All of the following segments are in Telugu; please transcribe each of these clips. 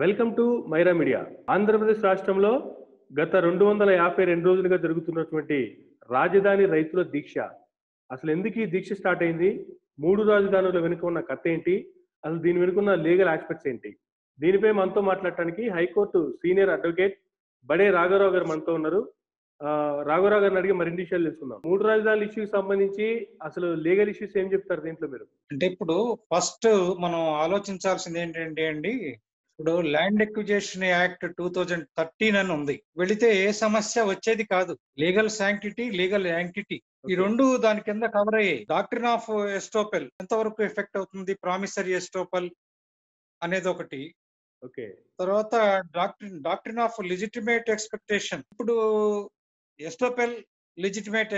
Welcome to Myra media Andhra Pradesh రాష్ట్రంలో గత రెండు వందల యాభై రెండు రోజులుగా జరుగుతున్నటువంటి రాజధాని రైతుల దీక్ష అసలు ఎందుకు ఈ దీక్ష స్టార్ట్ అయింది మూడు రాజధానుల వెనుక ఉన్న కథ ఏంటి అసలు దీని వెనుక ఉన్న లీగల్ ఆస్పెక్ట్స్ ఏంటి దీనిపై మనతో మాట్లాడటానికి హైకోర్టు సీనియర్ అడ్వకేట్ బడే రాఘవరావు గారు మనతో ఉన్నారు ఆ, రాఘవరావు గారిని అడిగి మరిన్ని విషయాలు తెలుసుకుందాం మూడు రాజధానుల ఇష్యూకి సంబంధించి అసలు లీగల్ ఇష్యూస్ ఏం చెప్తారు దీంట్లో మీరు అంటే ఇప్పుడు ఫస్ట్ మనం ఆలోచించాల్సింది ఏంటంటే అండి ఇప్పుడు land acquisition act two thousand thirteen అని ఉంది వెళితే ఏ సమస్య వచ్చేది కాదు లీగల్ శాంక్టిటీ లీగల్ యాంక్టిటీ ఈ రెండు దాని కింద కవర్ అయ్యాయి డాక్టరీన్ ఆఫ్ ఎస్టోపెల్ ఎంతవరకు ఎఫెక్ట్ అవుతుంది ప్రామిసరీ ఎస్టోపెల్ అనేది ఒకటి ఓకే తర్వాత doctrine doctrine of legitimate expectation ఇప్పుడు ఎస్టోపెల్ లెజిటిమేట్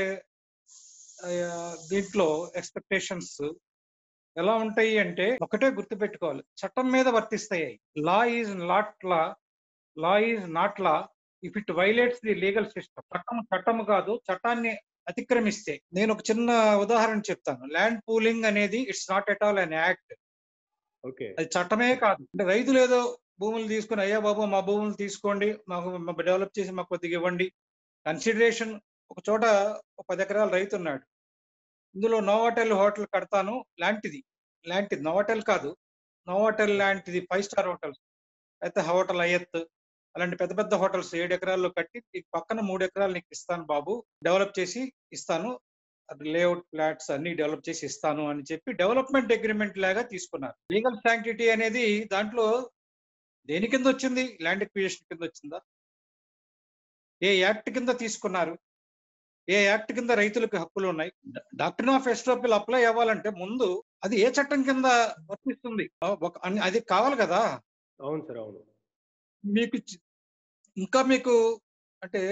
దీంట్లో ఎక్స్పెక్టేషన్స్ ఎలా ఉంటాయి అంటే ఒకటే గుర్తుపెట్టుకోవాలి చట్టం మీద వర్తిస్తాయి law is not law law is not law if it violates the legal system చట్టం చట్టం కాదు చట్టాన్ని అతిక్రమిస్తే నేను ఒక చిన్న ఉదాహరణ చెప్తాను ల్యాండ్ పూలింగ్ అనేది it's not at all an act okay అది చట్టమే కాదు అంటే రైతులు ఏదో భూములు తీసుకుని అయ్యా బాబు మా భూములు తీసుకోండి మాకు డెవలప్ చేసి మాకు కొద్దిగా ఇవ్వండి కన్సిడరేషన్ ఒక చోట ఒక పది ఎకరాల రైతు ఉన్నాడు ఇందులో నోవాటెల్ హోటల్ కడతాను లాంటిది లాంటిది నోవాటెల్ కాదు నోవాటెల్ లాంటిది ఫైవ్ స్టార్ హోటల్స్ అయితే హోటల్ అయ్యత్ అలాంటి పెద్ద పెద్ద హోటల్స్ ఏడు ఎకరాల్లో కట్టి ఈ పక్కన మూడు ఎకరాలు నీకు ఇస్తాను బాబు డెవలప్ చేసి ఇస్తాను లేఅవుట్ ఫ్లాట్స్ అన్ని డెవలప్ చేసి ఇస్తాను అని చెప్పి డెవలప్మెంట్ అగ్రిమెంట్ లాగా తీసుకున్నారు లీగల్ శాంక్టిటీ అనేది దాంట్లో దేని కింద వచ్చింది ల్యాండ్ ఎక్విజిషన్ కింద వచ్చిందా ఏ యాక్ట్ కింద తీసుకున్నారు ఏ యాక్ట్ కింద రైతులకు హక్కులు ఉన్నాయి డాక్టర్ ఆఫ్ ఎస్టోపిల్ అప్లై అవ్వాలంటే ముందు అది ఏ చట్టం కింద వర్తిస్తుంది ఒక అన్ని- అది కావాలి కదా అవును సార్ అవును మీకు చి- ఇంకా మీకు అంటే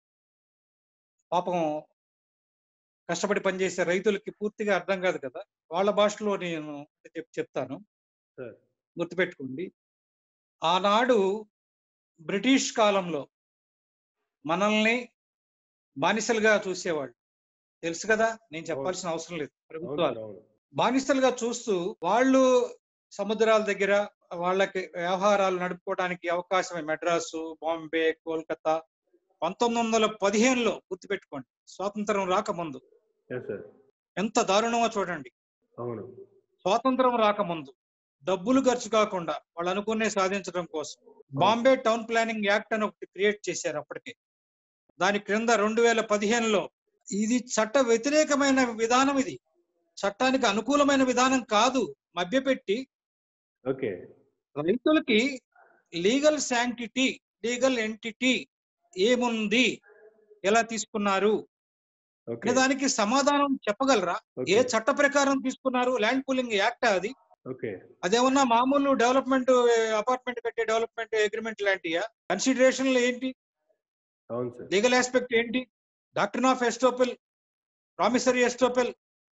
పాపం కష్టపడి పనిచేసే రైతులకి పూర్తిగా అర్థం కాదు కదా వాళ్ళ భాషలో నేను చెప్ చెప్తాను సార్ గుర్తుపెట్టుకోండి ఆనాడు బ్రిటిష్ కాలంలో మనల్ని బానిసలుగా చూసేవాళ్ళు తెలుసు కదా నేను చెప్పాల్సిన అవసరం లేదు అవును ప్రభుత్వాలు సార్ అవును బానిసలుగా చూస్తూ వాళ్ళు సముద్రాల దగ్గర వాళ్ళకి వ్యవహారాలు నడుపుకోవడానికి అవకాశం మెడ్రాసు బాంబే కోల్కతా పంతొమ్మిది వందల పదిహేనులో గుర్తుపెట్టుకోండి స్వాతంత్రం రాకముందు ఎస్ సార్ ఎంత దారుణమో చూడండి అవును స్వాతంత్రం రాకముందు డబ్బులు ఖర్చు కాకుండా వాళ్ళు అనుకునే సాధించడం కోసం బాంబే టౌన్ ప్లానింగ్ యాక్ట్ అని ఒకటి క్రియేట్ చేశారు అప్పటికే దాని క్రింద రెండు వేల పదిహేనులో ఇది చట్ట వ్యతిరేకమైన విధానం ఇది చట్టానికి అనుకూలమైన విధానం కాదు మభ్యపెట్టి ఓకే రైతులకి లీగల్ శాంక్టిటీ లీగల్ ఎంటిటీ ఏముంది ఎలా తీసుకున్నారు ఓకే అనే దానికి సమాధానం చెప్పగలరా ఏ ఓకే చట్ట ప్రకారం తీసుకున్నారు ల్యాండ్ పూలింగ్ యాక్ట్ అది ఓకే అదేమన్నా మామూలు డెవలప్మెంట్ అపార్ట్మెంట్ కట్టే డెవలప్మెంట్ అగ్రిమెంట్ లాంటియా కన్సిడరేషన్లు ఏంటి అవును సార్ లీగల్ ఆస్పెక్ట్ ఏంటి doctrine of estoppel promissory estoppel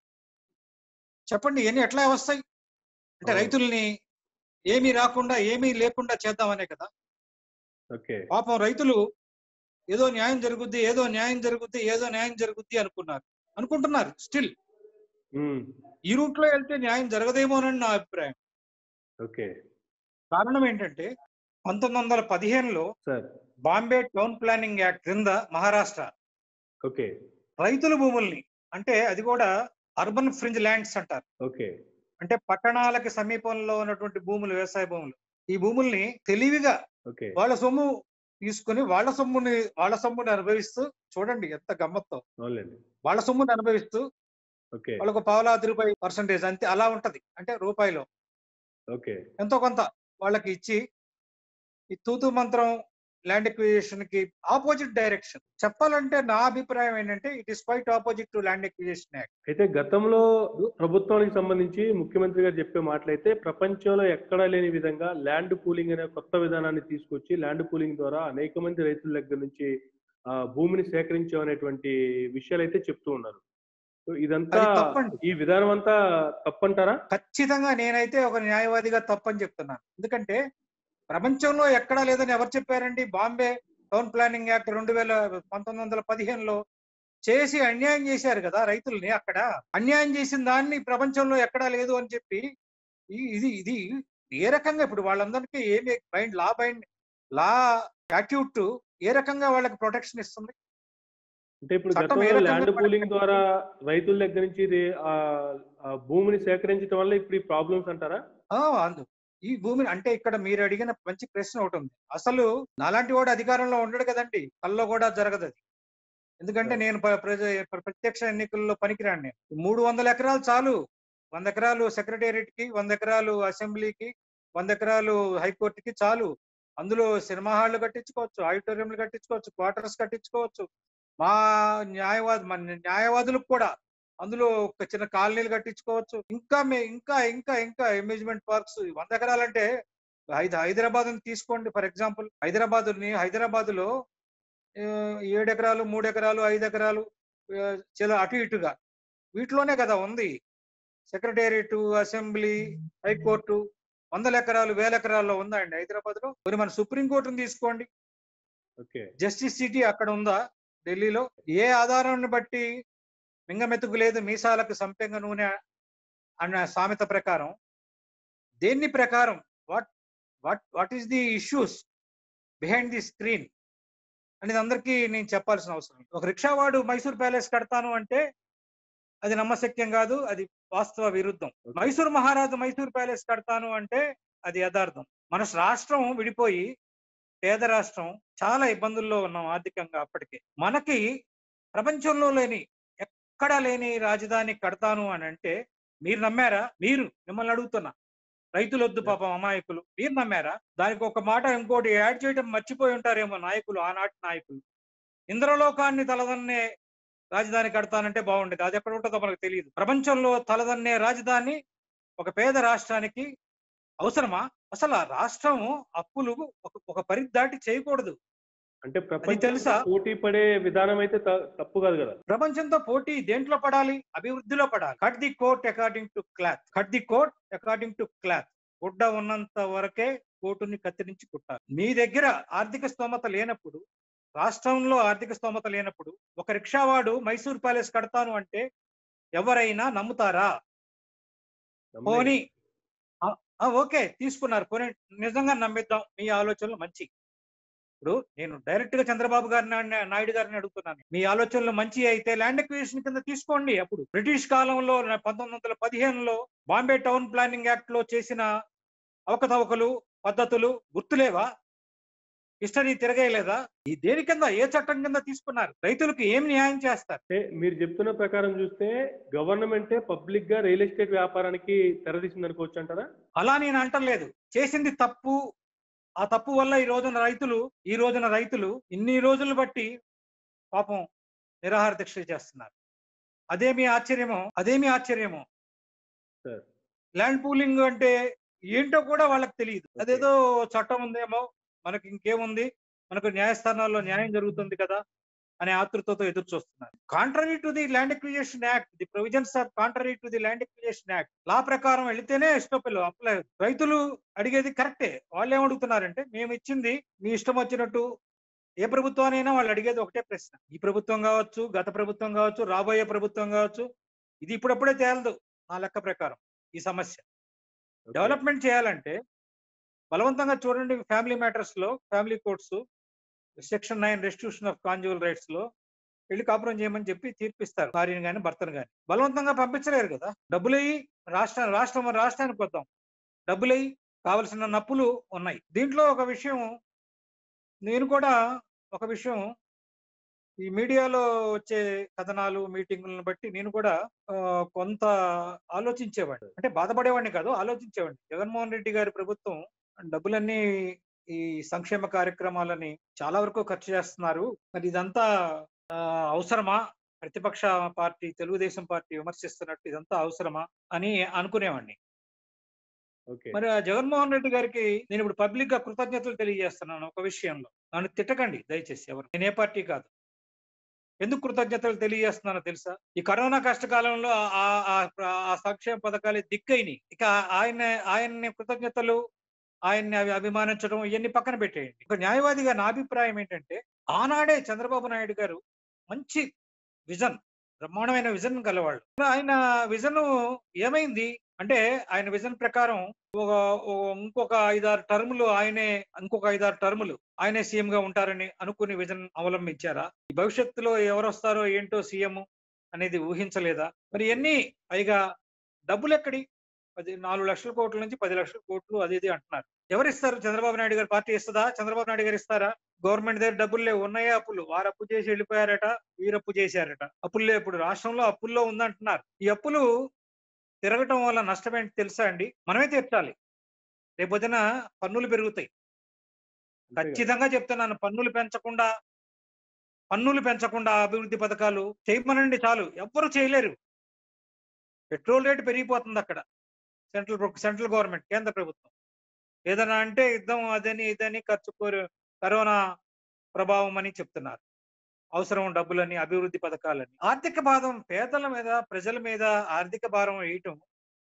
చెప్పండి ఇవన్నీ ఎట్లా వస్తాయి అంటే అవును. రైతుల్ని ఏమీ రాకుండా ఏమీ లేకుండా చేద్దామనే కదా ఓకే పాపం రైతులు ఏదో న్యాయం జరుగుద్ది ఏదో న్యాయం జరుగుద్ది ఏదో న్యాయం జరుగుద్ది అనుకున్నారు అనుకుంటున్నారు స్టిల్ ఉమ్, ఈ రూట్ లో వెళ్తే న్యాయం జరగదేమోనని నా అభిప్రాయం ఓకే కారణం ఏంటంటే పంతొమ్మిది వందల పదిహేనులో sir Bombay town planning act క్రింద మహారాష్ట్ర ఓకే రైతుల భూముల్ని అంటే అది కూడా అర్బన్ ఫ్రింజ్ ల్యాండ్స్ అంటారు ఓకే అంటే పట్టణాలకి సమీపంలో ఉన్నటువంటి భూములు వ్యవసాయ భూములు ఈ భూముల్ని తెలివిగా ఓకే వాళ్ళ సొమ్ము తీసుకుని వాళ్ళ సొమ్ముని వాళ్ళ సొమ్ముని అనుభవిస్తూ చూడండి ఎంత గమ్మత్తో అవునులేండి వాళ్ళ సొమ్ముని అనుభవిస్తూ ఓకే వాళ్ళకు పావులాది రూపాయి పర్సంటేజ్ అంతే అలా ఉంటది అంటే రూపాయిలో ఓకే ఎంతో కొంత వాళ్ళకి ఇచ్చి ఈ తూతు మంత్రం ల్యాండ్ ఎక్విజిషన్ కి ఆపోజిట్ డైరెక్షన్ చెప్పాలంటే నా అభిప్రాయం ఏంటంటే it is quite opposite to land acquisition act అయితే గతంలో ప్రభుత్వానికి సంబంధించి ముఖ్యమంత్రి గారు చెప్పే మాటలైతే ప్రపంచంలో ఎక్కడా లేని విధంగా ల్యాండ్ పూలింగ్ అనే కొత్త విధానాన్ని తీసుకొచ్చి ల్యాండ్ పూలింగ్ ద్వారా అనేక మంది రైతుల దగ్గర నుంచి ఆ, భూమిని సేకరించామనేటువంటి విషయాలు అయితే చెప్తూ ఉన్నారు సో ఇదంతా అది తప్పండి. ఈ విధానం అంతా తప్పంటారా ఖచ్చితంగా నేనైతే ఒక న్యాయవాదిగా తప్పని చెప్తున్నాను ఎందుకంటే ప్రపంచంలో ఎక్కడా లేదని ఎవరు చెప్పారండి బాంబే టౌన్ ప్లానింగ్ యాక్ట్ రెండు వేల పంతొమ్మిది వందల పదిహేనులో చేసి అన్యాయం చేశారు కదా రైతుల్ని అక్కడ అన్యాయం చేసిన దాన్ని ప్రపంచంలో ఎక్కడా లేదు అని చెప్పి ఈ- ఇది ఇది ఏ రకంగా ఇప్పుడు వాళ్ళందరికీ ఏమి బైండ్ లా బైండ్ లా యాక్టివిట్ ఏ రకంగా వాళ్ళకి ప్రొటెక్షన్ ఇస్తుంది అంటే ఇప్పుడు చట్టం ఏ గతంలో రకంగా ల్యాండ్ పని- పూలింగ్ ద్వారా రైతుల దగ్గర నుంచి ఇది, ఆ, ఆ భూమిని సేకరించడం వల్ల ఇప్పుడు ఈ ప్రాబ్లమ్స్ అంటారా ఆ, అందు ఈ భూమిని అంటే ఇక్కడ మీరు అడిగిన మంచి ప్రశ్న ఒకటి ఉంది అసలు నాలాంటి వాడు అధికారంలో ఉండడు కదండి కల్లో కూడా జరగదు అది ఎందుకంటే Right. నేను ప్ర- ప్రజ- ప్ర- ప్రత్యక్ష ఎన్నికల్లో పనికిరాను నేను మూడు వందల ఎకరాలు చాలు వంద ఎకరాలు సెక్రటేరియట్ కి వంద ఎకరాలు అసెంబ్లీకి వంద ఎకరాలు హైకోర్టుకి చాలు అందులో సినిమా హాళ్లు కట్టించుకోవచ్చు ఆడిటోరియంలు కట్టించుకోవచ్చు క్వార్టర్స్ కట్టించుకోవచ్చు మా న్యాయవాది మన న్యాయవాదులకు కూడా అందులో ఒక చిన్న కాలనీలు కట్టించుకోవచ్చు ఇంకా మే- ఇంకా ఇంకా ఇంకా అమ్యూజ్మెంట్ పార్క్స్ వంద ఎకరాలంటే హైద హైదరాబాద్ తీసుకోండి ఫర్ ఎగ్జాంపుల్ హైదరాబాద్ హైదరాబాద్ లో ఆ, ఏడు ఎకరాలు మూడు ఎకరాలు ఐదు ఎకరాలు ఆ, చాలా అటు ఇటుగా వీటిలోనే కదా ఉంది సెక్రటేరియట్ అసెంబ్లీ హైకోర్టు వందల ఎకరాలు వేల ఎకరాల్లో ఉందా అండి హైదరాబాద్ లో మరి మన సుప్రీం కోర్టును తీసుకోండి ఓకే జస్టిస్ సిటీ అక్కడ ఉందా ఢిల్లీలో ఏ ఆధారాన్ని బట్టి మింగమెతుకు లేదు మీసాలకు సంపెంగ నూనె అన్న సామెత ప్రకారం దేన్ని ప్రకారం what what what is the issues behind the screen అనేది అందరికీ నేను చెప్పాల్సిన అవసరం లేదు. ఒక రిక్షావాడు మైసూర్ ప్యాలెస్ కడతాను అంటే అది నమ్మశక్యం కాదు అది వాస్తవ విరుద్ధం Okay. మైసూర్ మహారాజు మైసూర్ ప్యాలెస్ కడతాను అంటే అది యథార్థం మన రాష్ట్రం విడిపోయి పేద రాష్ట్రం చాలా ఇబ్బందుల్లో ఉన్నాం ఆర్థికంగా అప్పటికే మనకి ప్రపంచంలో లేని ఎక్కడా లేని రాజధాని కడతాను అని అంటే మీరు నమ్మారా మీరు మిమ్మల్ని అడుగుతున్నా రైతులు వద్దు పాపం అమాయకులు మీరు నమ్మారా దానికి ఒక మాట ఇంకోటి యాడ్ చేయడం మర్చిపోయి ఉంటారేమో నాయకులు ఆనాటి నాయకులు ఇంద్రలోకాన్ని తలదన్నే రాజధాని కడతానంటే బాగుండేది అది ఎక్కడ ఉంటుందో మనకు తెలియదు ప్రపంచంలో తలదన్నే రాజధాని ఒక పేద రాష్ట్రానికి అవసరమా అసలు ఆ రాష్ట్రం అప్పులు ఒక ఒక పరిధి దాటి చేయకూడదు అంటే తెలుసా? ప్రపంచం పోటీ పడే విధానం అయితే త- తప్పు కాదు కదా ప్రపంచంతో పోటీ దేంట్లో పడాలి అభివృద్ధిలో పడాలి cut the coat according to cloth cut the coat according to cloth గుడ్డ ఉన్నంత వరకే కోటుని కత్తిరించి కుట్టాలి మీ దగ్గర ఆర్థిక స్తోమత లేనప్పుడు రాష్ట్రంలో ఆర్థిక స్తోమత లేనప్పుడు ఒక రిక్షావాడు మైసూర్ ప్యాలెస్ కడతాను అంటే ఎవరైనా నమ్ముతారా పోనీ ఆ, ఆ, ఓకే తీసుకున్నారు పోనీ నిజంగా నమ్మిద్దాం మీ ఆలోచనలు మంచి ఇప్పుడు నేను డైరెక్ట్ గా చంద్రబాబు గారిని అన్న- నాయుడు గారిని అడుగుతున్నాను మీ ఆలోచనలు మంచి అయితే ల్యాండ్ అక్విజిషన్ కింద తీసుకోండి అప్పుడు బ్రిటిష్ కాలంలో న- పంతొమ్మిది వందల పదిహేనులో బాంబే టౌన్ ప్లానింగ్ యాక్ట్ లో చేసిన అవకతవకలు పద్ధతులు గుర్తులేవా హిస్టరీ తిరగేయలేదా ఈ దేని కింద ఏ చట్టం కింద తీసుకున్నారు రైతులకు ఏం న్యాయం చేస్తారు అంటే మీరు చెప్తున్న ప్రకారం చూస్తే గవర్నమెంటే పబ్లిక్ గా రియల్ ఎస్టేట్ వ్యాపారానికి తెరదీసింది అనుకోవచ్చు అంటారా అలా నేను అంటలేదు చేసింది తప్పు ఆ తప్పు వల్ల ఈ రోజున రైతులు ఈ రోజున రైతులు ఇన్ని రోజులు బట్టి పాపం నిరాహార దీక్ష చేస్తున్నారు అదేమి ఆశ్చర్యమో అదేమి ఆశ్చర్యమో సార్ ల్యాండ్ పూలింగ్ అంటే ఏంటో కూడా వాళ్ళకి తెలియదు Okay. అదేదో చట్టం ఉందేమో మనకి ఇంకేముంది మనకు న్యాయస్థానాల్లో న్యాయం జరుగుతుంది కదా అనే ఆతృతతో ఎదురు చూస్తున్నారు contrary to the land acquisition act the provisions of contrary to the land acquisition act law ప్రకారం వెళితేనే స్టోపెల్ అప్లై రైతులు అడిగేది కరెక్టే వాళ్ళు ఏమడుగుతున్నారంటే మేము ఇచ్చింది మీ ఇష్టం వచ్చినట్టు ఏ ప్రభుత్వానైనా వాళ్ళు అడిగేది ఒకటే ప్రశ్న ఈ ప్రభుత్వం కావచ్చు గత ప్రభుత్వం కావచ్చు రాబోయే ప్రభుత్వం కావచ్చు ఇది ఇప్పుడప్పుడే తేలదు నా లెక్క ప్రకారం ఈ సమస్య Okay. డెవలప్మెంట్ చేయాలంటే బలవంతంగా చూడండి ఫ్యామిలీ మ్యాటర్స్ లో family courts section nine restitution of conjugal rights లో వెళ్ళి కాపురం చేయమని చెప్పి తీర్పిస్తారు భార్యను కానీ భర్తను కానీ బలవంతంగా పంపించలేరు కదా డబ్బులయ్యి రాష్ట్ర రాష్ట్రం రాష్ట్రానికి వద్దాం డబ్బులయ్యి కావలసిన నప్పులు ఉన్నాయి దీంట్లో ఒక విషయం నేను కూడా ఒక విషయం ఈ మీడియాలో వచ్చే కథనాలు మీటింగులను బట్టి నేను కూడా ఆ, కొంత ఆలోచించేవాడిని అంటే బాధపడేవాడిని కాదు ఆలోచించేవాడిని జగన్మోహన్ రెడ్డి గారి ప్రభుత్వం డబ్బులన్నీ ఈ సంక్షేమ కార్యక్రమాలని చాలా వరకు ఖర్చు చేస్తున్నారు మరి ఇదంతా ఆ, అవసరమా ప్రతిపక్ష పార్టీ తెలుగుదేశం పార్టీ విమర్శిస్తున్నట్టు ఇదంతా అవసరమా అని అనుకునేవాడిని ఓకే మరి ఆ జగన్మోహన్ రెడ్డి గారికి నేను ఇప్పుడు పబ్లిక్ గా కృతజ్ఞతలు తెలియజేస్తున్నాను ఒక విషయంలో నన్ను తిట్టకండి దయచేసి ఎవరు నేను ఏ పార్టీ కాదు ఎందుకు కృతజ్ఞతలు తెలియజేస్తున్నానో తెలుసా ఈ కరోనా కష్టకాలంలో ఆ- ఆ- ఆ ప్ర- ఆ సంక్షేమ పథకాలు దిక్కైని ఇక ఆయన ఆయన్ని కృతజ్ఞతలు ఆయన్ని అవి అభిమానించడం ఇవన్నీ పక్కన పెట్టేయండి ఒక న్యాయవాదిగా నా అభిప్రాయం ఏంటంటే ఆనాడే చంద్రబాబు నాయుడు గారు మంచి విజన్ బ్రహ్మాండమైన విజన్ గలవాళ్ళు ఆయన విజన్ ఏమైంది అంటే ఆయన విజన్ ప్రకారం ఒక ఒక- ఇంకొక ఐదారు టర్ములు ఆయనే ఇంకొక ఐదారు టర్ములు ఆయనే సీఎం గా ఉంటారని అనుకుని విజన్ అవలంబించారా ఈ భవిష్యత్తులో ఎవరు వస్తారో ఏంటో సీఎం అనేది ఊహించలేదా మరి ఎన్ని పైగా డబ్బులు ఎక్కడి పది నాలుగు లక్షల కోట్ల నుంచి పది లక్షల కోట్లు అది ఇది అంటున్నారు ఎవరు ఇస్తారు చంద్రబాబు నాయుడు గారు పార్టీ ఇస్తుందా చంద్రబాబు నాయుడు గారు ఇస్తారా గవర్నమెంట్ దగ్గర డబ్బులు లేవు ఉన్నాయా అప్పులు వారు అప్పు చేసి వెళ్ళిపోయారట వీరు అప్పు చేశారట అప్పులు లేవు ఇప్పుడు రాష్ట్రంలో అప్పుల్లో ఉందంటున్నారు ఈ అప్పులు తిరగటం వల్ల నష్టం ఏంటి తెలుసా అండి మనమే తీర్చాలి రేపొద్దున పన్నులు పెరుగుతాయి అంతే కదా. ఖచ్చితంగా చెప్తున్నాను పన్నులు పెంచకుండా పన్నులు పెంచకుండా అభివృద్ధి పథకాలు చేయమనండి చాలు ఎవ్వరు చేయలేరు పెట్రోల్ రేటు పెరిగిపోతుంది అక్కడ సెంట్రల్ ప్ర- సెంట్రల్ గవర్నమెంట్ కేంద్ర ప్రభుత్వం ఏదైనా అంటే యుద్ధం అదని ఇదని ఖర్చు కోరు- కరోనా ప్రభావం అని చెప్తున్నారు అవసరం డబ్బులని అభివృద్ధి పథకాలని ఆర్థిక భారం పేదల మీద ప్రజల మీద ఆర్థిక భారం వేయటం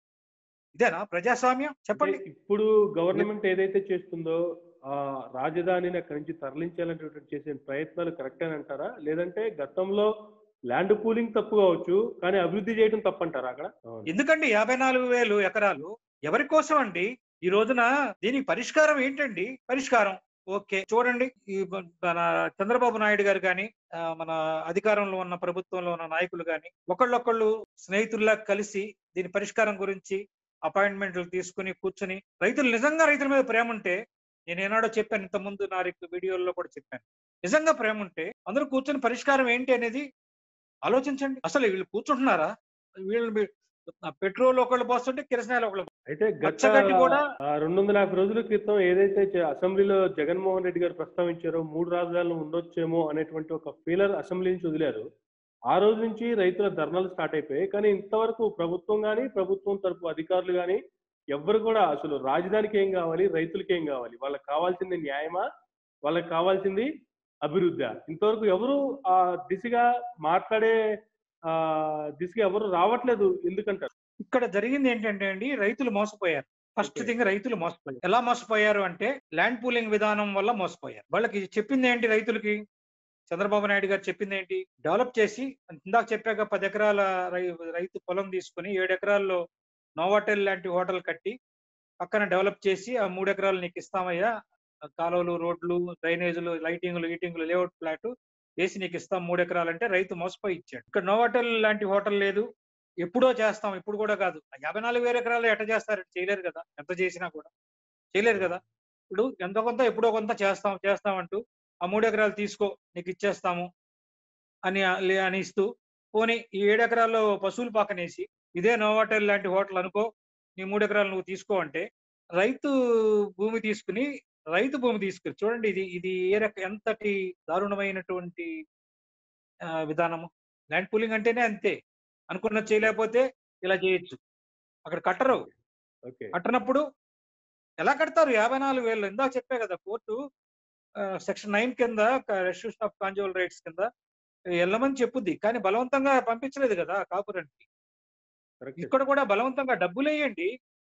ఇదేనా ప్రజాస్వామ్యం చెప్పండి అంటే ఇప్పుడు గవర్నమెంట్ ఏదైతే చేస్తుందో ఆ రాజధానిని అక్కడి నుంచి తరలించాలనేటువంటి చేసే ప్రయత్నాలు కరెక్ట్ అని అంటారా లేదంటే గతంలో ల్యాండ్ పూలింగ్ తప్పు కావచ్చు కానీ అభివృద్ధి చేయడం తప్పు అంటారా అక్కడ ఎందుకండి యాభై నాలుగు వేలు ఎకరాలు ఎవరి కోసం అండి ఈ రోజున దీనికి పరిష్కారం ఏంటండి పరిష్కారం ఓకే చూడండి ఈ మన మన చంద్రబాబు నాయుడు గారు కానీ మన అధికారంలో ఉన్న ప్రభుత్వంలో ఉన్న నాయకులు కానీ ఒకళ్ళొకళ్ళు స్నేహితుల్లా కలిసి దీని పరిష్కారం గురించి అపాయింట్మెంట్లు తీసుకుని కూర్చుని రైతులు నిజంగా రైతుల మీద ప్రేమ ఉంటే నేను ఏనాడో చెప్పాను ఇంత ముందు నా రిక్- వీడియోల్లో కూడా చెప్పాను నిజంగా ప్రేమ ఉంటే అందరూ కూర్చొని పరిష్కారం ఏంటి అనేది ఆలోచించండి అసలు వీళ్ళు కూర్చుంటున్నారా వీళ్ళు మీ- పెట్రోల్ ఒకళ్ళు పోస్తుంటే కిరసనాయలు ఒకళ్ళు అయితే గత పచ్చగడ్డి కూడా ఆ, రెండు వందల యాభై రోజుల క్రితం ఏదైతే చ- అసెంబ్లీలో జగన్మోహన్ రెడ్డి గారు ప్రస్తావించారో మూడు రాజధానులు ఉండొచ్చేమో అనేటువంటి ఒక ఫీలర్ అసెంబ్లీ నుంచి వదిలారు ఆ రోజు నుంచి రైతుల ధర్నాలు స్టార్ట్ అయిపోయాయి కానీ ఇంతవరకు ప్రభుత్వం కానీ ప్రభుత్వం తరపు అధికారులు కానీ ఎవ్వరు కూడా అసలు రాజధానికి ఏం కావాలి రైతులకి ఏం కావాలి వాళ్ళకి కావాల్సింది న్యాయమా వాళ్ళకి కావాల్సింది అభివృద్ధి ఇంతవరకు ఎవరు ఆ దిశగా మాట్లాడే ఆ దిశగా ఎవరు రావట్లేదు ఎందుకంటారు ఇక్కడ జరిగింది ఏంటంటే అండి రైతులు మోసపోయారు ఫస్ట్ Okay. థింగ్ రైతులు మోసపోయారు ఎలా మోసపోయారు అంటే ల్యాండ్ పూలింగ్ విధానం వల్ల మోసపోయారు వాళ్ళకి చెప్పింది ఏంటి రైతులకి చంద్రబాబు నాయుడు గారు చెప్పింది ఏంటి డెవలప్ చేసి ఇందాక చెప్పాక పది ఎకరాల రై- రైతు పొలం తీసుకుని ఏడు ఎకరాల్లో నోవాటెల్ లాంటి హోటల్ కట్టి పక్కన డెవలప్ చేసి ఆ మూడు ఎకరాలు నీకు ఇస్తామయ్యా ఆ కాలువలు రోడ్లు డ్రైనేజీలు లైటింగ్లు ఈటింగ్లు లేఅవుట్ ఫ్లాట్ వేసి నీకు ఇస్తాం మూడు ఎకరాలు అంటే రైతు మోసపోయి ఇచ్చాడు ఇక్కడ నోవాటెల్ లాంటి హోటల్ లేదు ఎప్పుడో చేస్తాం ఇప్పుడు కూడా కాదు ఆ యాభై నాలుగు వేల ఎకరాలు ఎట్ట చేస్తారు చేయలేరు కదా ఎంత చేసినా కూడా చేయలేరు కదా ఇప్పుడు ఎంత కొంత ఎప్పుడో కొంత చేస్తాం చేస్తాం అంటూ ఆ మూడు ఎకరాలు తీసుకో నీకు ఇచ్చేస్తాము అని లే- అని ఇస్తూ పోనీ ఈ ఏడు ఎకరాల్లో పశువులు పాకనేసి ఇదే నోవాటెల్ లాంటి హోటల్ అనుకో నీ మూడు ఎకరాలు నువ్వు తీసుకో అంటే రైతు భూమి తీసుకుని రైతు భూమి తీసుకుని చూడండి ఇది ఇది ఏ రక ఎంతటి దారుణమైనటువంటి ఆ, విధానము ల్యాండ్ పూలింగ్ అంటేనే అంతే అనుకున్నది చేయలేకపోతే ఇలా చేయొచ్చు అక్కడ కట్టరు ఓకే కట్టనప్పుడు ఎలా కడతారు యాభై నాలుగు వేలు ఇందాక చెప్పే కదా కోర్టు సెక్షన్ నైన్ కింద రెస్ట్రిక్షన్ ఆఫ్ కాంజువల్ రైట్స్ కింద వెళ్ళమని చెప్పుద్ది కానీ బలవంతంగా పంపించలేదు కదా కాపురానికి కరెక్ట్ ఇక్కడ కూడా బలవంతంగా డబ్బులు వేయండి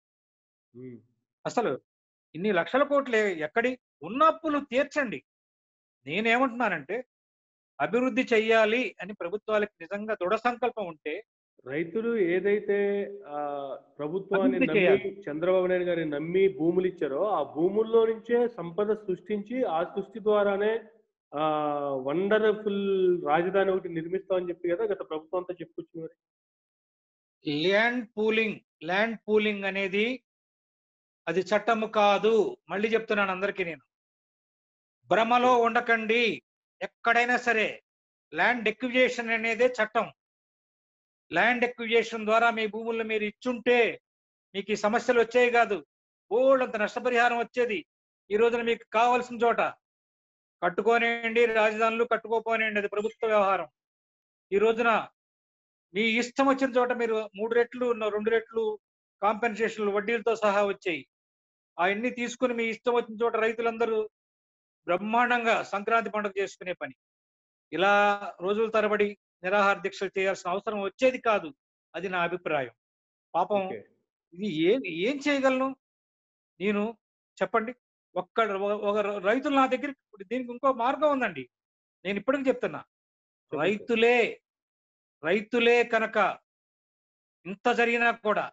అసలు ఇన్ని లక్షల కోట్లే ఎక్కడి ఉన్న అప్పులు తీర్చండి నేనేమంటున్నానంటే అభివృద్ధి చెయ్యాలి అని ప్రభుత్వాలకు నిజంగా దృఢ సంకల్పం ఉంటే రైతులు ఏదైతే ఆ ప్రభుత్వాన్ని అభివృద్ధి నమ్మి చేయాలి. చంద్రబాబు నాయుడు గారిని నమ్మి భూములు ఇచ్చారో ఆ భూముల్లో నుంచే సంపద సృష్టించి ఆ సృష్టి ద్వారానే ఆ వండర్ఫుల్ రాజధాని ఒకటి నిర్మిస్తామని చెప్పి కదా గత ప్రభుత్వం అంతా చెప్పుకొచ్చింది మరి ల్యాండ్ పూలింగ్ ల్యాండ్ పూలింగ్ అనేది అది చట్టము కాదు మళ్ళీ చెప్తున్నాను అందరికీ నేను భ్రమలో ఉండకండి ఎక్కడైనా సరే ల్యాండ్ ఎక్విజేషన్ అనేదే చట్టం ల్యాండ్ ఎక్విజేషన్ ద్వారా మీ భూములను మీరు ఇచ్చుంటే మీకు ఈ సమస్యలు వచ్చేవి కాదు బోల్డంత నష్టపరిహారం వచ్చేది ఈ రోజున మీకు కావాల్సిన చోట కట్టుకోనివ్వండి రాజధానులు కట్టుకోపోనివ్వండి అది ప్రభుత్వ వ్యవహారం ఈ రోజున మీ ఇష్టం వచ్చిన చోట మీరు మూడు రెట్లు ఉన్న రెండు రెట్లు కాంపెన్సేషన్లు వడ్డీలతో సహా వచ్చాయి అవన్నీ తీసుకుని మీ ఇష్టం వచ్చిన చోట రైతులందరూ బ్రహ్మాండంగా సంక్రాంతి పండుగ చేసుకునే పని ఇలా రోజుల తరబడి నిరాహార దీక్షలు చేయాల్సిన అవసరం వచ్చేది కాదు అది నా అభిప్రాయం పాపం ఓకే ఇది ఏం ఏం చేయగలను నేను చెప్పండి ఒక్క ఒక రైతులు నా దగ్గర దీనికి ఇంకో మార్గం ఉందండి నేను ఇప్పటికి చెప్తున్నా చెప్పండి. రైతులే రైతులే కనుక ఇంత జరిగినా కూడా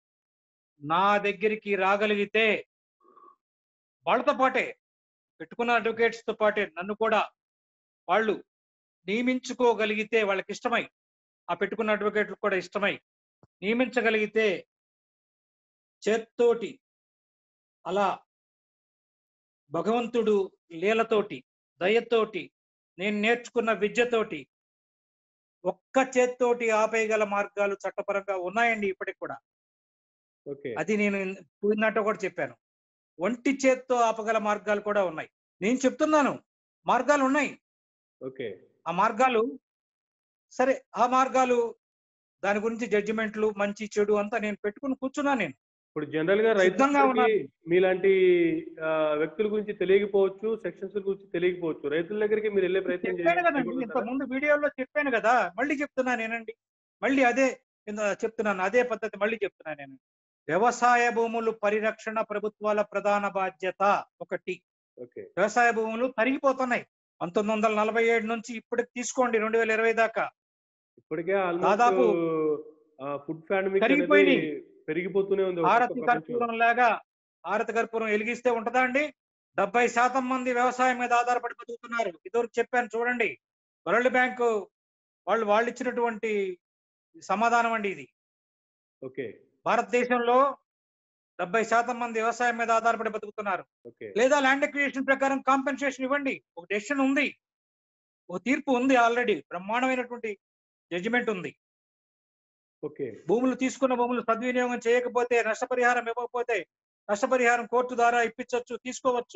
నా దగ్గరికి రాగలిగితే వాళ్ళతో పాటే పెట్టుకున్న అడ్వకేట్స్ తో పాటే నన్ను కూడా వాళ్ళు నియమించుకోగలిగితే వాళ్ళకి ఇష్టమై ఆ పెట్టుకున్న అడ్వకేట్లు కూడా ఇష్టమై నియమించగలిగితే చేత్తోటి అలా భగవంతుడు లీలతోటి దయతోటి నేను నేర్చుకున్న విద్యతోటి ఒక్క చేత్తోటి ఆపేయగల మార్గాలు చట్టపరంగా ఉన్నాయండి ఇప్పటికి కూడా ఓకే అది నేను పోయినట్టు కూడా చెప్పాను ఒంటి చేత్తో ఆపగల మార్గాలు కూడా ఉన్నాయి నేను చెప్తున్నాను మార్గాలు ఉన్నాయి ఓకే ఆ మార్గాలు సరే ఆ మార్గాలు దాని గురించి జడ్జిమెంట్లు మంచి చెడు అంతా నేను పెట్టుకుని కూర్చున్నా నేను ఇప్పుడు జనరల్ గా సిద్ధంగా రైతులకి ఉన్నారు. మీలాంటి ఆ, వ్యక్తుల గురించి తెలియకపోవచ్చు సెక్షన్స్ గురించి తెలియకపోవచ్చు రైతుల దగ్గరికి మీరు వెళ్ళే ప్రయత్నం చెప్పాను కదండి ఇంత చేయగలుగుతారా? ముందు వీడియోలో చెప్పాను కదా మళ్ళీ చెప్తున్నా నేనండి మళ్ళీ అదే కింద చెప్తున్నాను అదే పద్ధతి మళ్ళీ చెప్తున్నా నేను వ్యవసాయ భూములు పరిరక్షణ ప్రభుత్వాల ప్రధాన బాధ్యత ఒకటి ఓకే వ్యవసాయ భూములు తరిగిపోతున్నాయి పంతొమ్మిది వందల నలభై ఏడు నుంచి ఇప్పటికి తీసుకోండి రెండు వేల ఇరవై దాకా ఇప్పటికే దాదాపు ఫుడ్ ఫార్మింగ్ పెరిగిపోయినాయి. పెరిగిపోతూనే ఉంది ఒక్కొక్క భారతి ప్రపంచంలో. కర్పూరం లాగా భారత కర్పూరం వెలిగిస్తే ఉంటదా అండి డెబ్బై శాతం మంది వ్యవసాయం మీద ఆధారపడి బతుకుతున్నారు ఇదివరకు చెప్పాను చూడండి వరల్డ్ బ్యాంక్ వాళ్ళు వాళ్ళు ఇచ్చినటువంటి సమాధానం అండి ఇది ఓకే భారతదేశంలో డెబ్బై శాతం మంది వ్యవసాయం మీద ఆధారపడి బతుకుతున్నారు ఓకే లేదా ల్యాండ్ అక్విజిషన్ ప్రకారం కాంపెన్సేషన్ ఇవ్వండి ఒక డెసిషన్ ఉంది ఒక తీర్పు ఉంది ఆల్రెడీ బ్రహ్మాండమైనటువంటి జడ్జిమెంట్ ఉంది ఓకే భూములు తీసుకున్న భూములు సద్వినియోగం చేయకపోతే నష్టపరిహారం ఇవ్వకపోతే నష్టపరిహారం కోర్టు ద్వారా ఇప్పించవచ్చు తీసుకోవచ్చు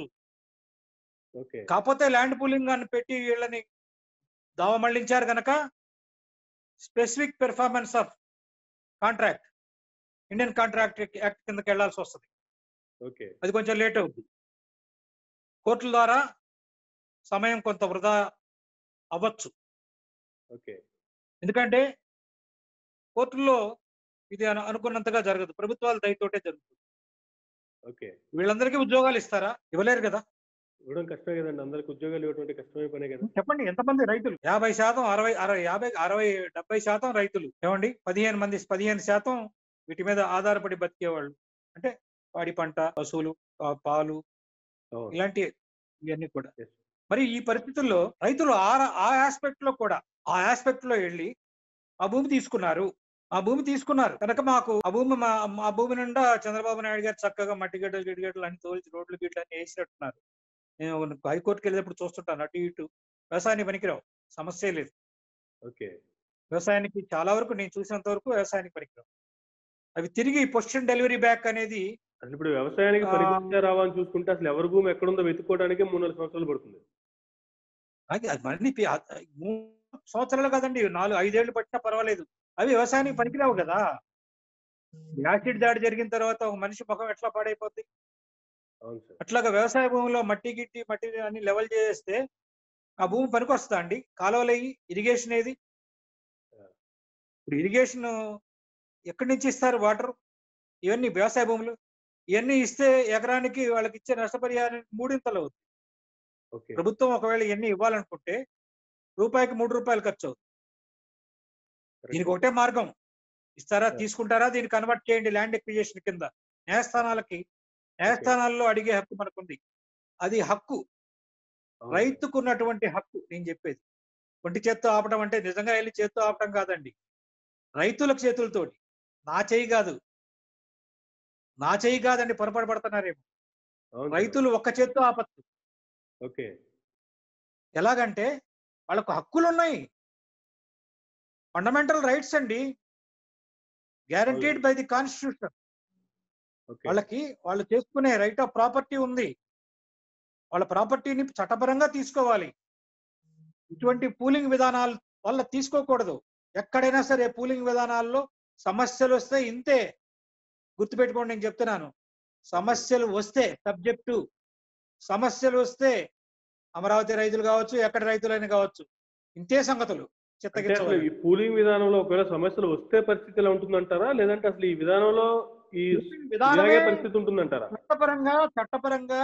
ఓకే కాకపోతే ల్యాండ్ పూలింగ్ అని పెట్టి వీళ్ళని దావ మళ్లించారు కనుక specific performance of contract Indian contract act కిందకి వెళ్లాల్సి వస్తుంది ఓకే అది కొంచెం లేట్ అవుతుంది కోర్టుల ద్వారా సమయం కొంత వృధా అవ్వచ్చు ఓకే ఎందుకంటే కోర్టుల్లో ఇది అను- అనుకున్నంతగా జరగదు ప్రభుత్వాల దయతోటే జరుగుతుంది ఓకే వీళ్ళందరికీ ఉద్యోగాలు ఇస్తారా ఇవ్వలేరు కదా ఇవ్వడం కష్టమే కదండి అందరికి ఉద్యోగాలు ఇవ్వడం కష్టమే పనే కదా చెప్పండి ఎంతమంది రైతులు యాభై శాతం అరవై అరవై యాభై అరవై డెబ్బై శాతం రైతులు ఏమండి పదిహేను మంది పదిహేను శాతం వీటి మీద ఆధారపడి బతికేవాళ్ళు అంటే పాడి పంట పశువులు ఆ, పాలు అవును. ఇలాంటి ఇవన్నీ కూడా Yes. మరి ఈ పరిస్థితుల్లో రైతులు ఆ ఆ ఆస్పెక్ట్ లో కూడా ఆ ఆస్పెక్ట్ లో వెళ్ళి ఆ భూమి తీసుకున్నారు ఆ భూమి తీసుకున్నారు కనుక మాకు ఆ భూమి మా ఆ భూమి నిండా చంద్రబాబు నాయుడు గారు చక్కగా మట్టి గడ్డలు గిడ్డలు అన్ని తోల్చి రోడ్లు గిడ్డలు అన్ని వేసినట్టున్నారు నేను హైకోర్టుకి వెళ్ళేటప్పుడు చూస్తుంటాను అటు ఇటు వ్యవసాయానికి పనికిరావు సమస్య లేదు ఓకే వ్యవసాయానికి చాలా వరకు నేను చూసినంత వరకు వ్యవసాయానికి పనికిరావు అవి తిరిగి పొజిషన్ డెలివరీ బ్యాక్ అనేది అసలు ఇప్పుడు వ్యవసాయానికి ఆ, పరిగణించా రావా అని చూసుకుంటే అసలు ఎవరి భూమి ఎక్కడుందో వెతుక్కోవడానికి మూడు నాలుగు సంవత్సరాలు పడుతుంది అది అది మళ్ళీ పి- ఆ- ఆ మూడు సంవత్సరాలు కదండి నాలుగు ఐదేళ్లు పట్టినా పర్వాలేదు అవి వ్యవసాయానికి పనికిరావు కదా యాసిడ్ దాడి జరిగిన తర్వాత ఒక మనిషి ముఖం ఎట్లా పాడైపోద్ది అవును సార్ అట్లాగా వ్యవసాయ భూమిలో మట్టి గిట్టి మట్టి అన్ని లెవెల్ చేస్తే ఆ భూమి పనికొస్తుందా అండి కాలువలయ్యి ఇరిగేషన్ ఏది ఇప్పుడు ఇరిగేషన్ ఎక్కడి నుంచి ఇస్తారు వాటర్ ఇవన్నీ వ్యవసాయ భూములు ఇవన్నీ ఇస్తే ఎకరానికి వాళ్ళకి ఇచ్చే నష్టపరిహారం మూడింతలు అవుతుంది ఓకే ప్రభుత్వం ఒకవేళ ఇవన్నీ ఇవ్వాలనుకుంటే రూపాయికి మూడు రూపాయలు ఖర్చు అవుతుంది దీనికి ఒకటే మార్గం ఇస్తారా Yeah. తీసుకుంటారా దీన్ని కన్వర్ట్ చేయండి ల్యాండ్ ఎక్విజేషన్ కింద న్యాయస్థానాలకి న్యాయస్థానాల్లో అడిగే హక్కు మనకుంది అది హక్కు అవును. రైతుకు ఉన్నటువంటి హక్కు నేను చెప్పేది ఒంటి చేత్తో ఆపడం అంటే నిజంగా వెళ్ళి చేత్తో ఆపడం కాదండి రైతుల చేతులతోటి నా చేయి కాదు నా చేయి కాదండి పొరపాటు పడుతున్నారేమో అవును సార్. రైతులు ఒక్క చేత్తో ఆపచ్చు ఓకే ఎలాగంటే వాళ్ళకు హక్కులు ఉన్నాయి ఫండమెంటల్ రైట్స్ అండి guaranteed by the constitution okay వాళ్ళకి వాళ్ళు చేసుకునే రైట్ ఆఫ్ ప్రాపర్టీ ఉంది వాళ్ళ ప్రాపర్టీని చట్టపరంగా తీసుకోవాలి ఇటువంటి పూలింగ్ విధానాల వల్ల తీసుకోకూడదు ఎక్కడైనా సరే పూలింగ్ విధానాల్లో సమస్యలు వస్తే ఇంతే గుర్తుపెట్టుకోండి నేను చెప్తున్నాను సమస్యలు వస్తే సబ్జెక్టు సమస్యలు వస్తే అమరావతి రైతులు కావచ్చు ఎక్కడ రైతులైనా కావచ్చు ఇంతే సంగతులు అంటే అసలు చిత్తగించవాలి ఈ పూలింగ్ విధానంలో ఒకవేళ సమస్యలు వస్తే పరిస్థితి ఎలా ఉంటుందంటారా లేదంటే అసలు ఈ విధానంలో ఈ పూలింగ్ విధానమే ఇలాగే పరిస్థితి ఉంటుందంటారా చట్టపరంగా చట్టపరంగా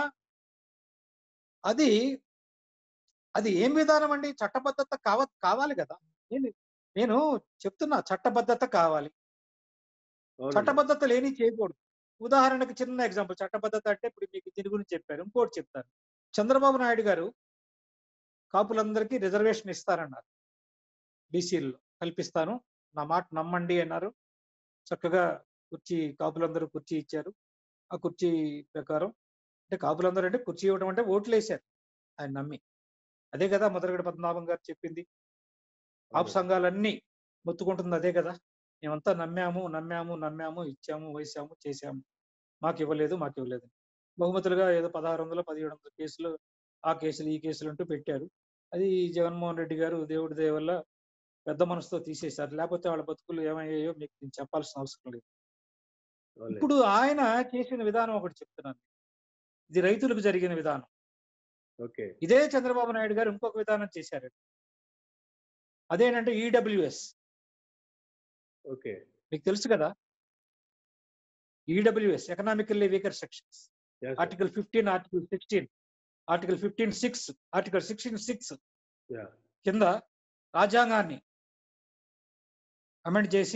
అది అది ఏం విధానం అండి చట్టబద్ధత కావ కావాలి కదా ఏంది నేను చెప్తున్నా చట్టబద్ధత కావాలి అవునండి. చట్టబద్ధత లేని చేయకూడదు ఉదాహరణకు చిన్న ఎగ్జాంపుల్ చట్టబద్ధత అంటే ఇప్పుడు మీకు దీని గురించి చెప్పారు ఇంకోటి చెప్తాను చంద్రబాబు నాయుడు గారు కాపులందరికీ రిజర్వేషన్ ఇస్తారన్నారు బీసీల్లో కల్పిస్తాను నా మాట నమ్మండి అన్నారు చక్కగా కుర్చీ కాపులందరూ కుర్చీ ఇచ్చారు ఆ కుర్చీ ప్రకారం అంటే కాపులందరూ అంటే కుర్చీ ఇవ్వడం అంటే ఓట్లు వేశారు ఆయన నమ్మి అదే కదా మొదలగడ పద్మనాభం గారు చెప్పింది కాపు అవును. సంఘాలన్నీ మొత్తుకుంటుంది అదే కదా మేమంతా నమ్మాము నమ్మాము నమ్మాము ఇచ్చాము వేసాము చేశాము మాకు ఇవ్వలేదు మాకు ఇవ్వలేదు బహుమతులుగా ఏదో పదహారు వందలు పదిహేడు వందల కేసులు ఆ కేసులు ఈ కేసులు అంటూ పెట్టారు అది జగన్మోహన్ రెడ్డి గారు దేవుడి దయ వల్ల పెద్ద మనసుతో తీసేశారు లేకపోతే వాళ్ళ బతుకులు ఏమయ్యాయో మీకు నేను చెప్పాల్సిన అవసరం లేదు అవునులే. ఇప్పుడు ఆయన చేసిన విధానం ఒకటి చెప్తున్నాను ఇది రైతులకు జరిగిన విధానం ఓకే ఇదే చంద్రబాబు నాయుడు గారు ఇంకొక విధానం చేశారు అదేంటంటే ఈడబ్ల్యూఎస్ ఓకే మీకు తెలుసు కదా EWS economically weaker sections Yes, sir. Article fifteen article sixteen article fifteen six article sixteen six Yeah. కింద రాజ్యాంగాన్ని అమెండ్ చేసి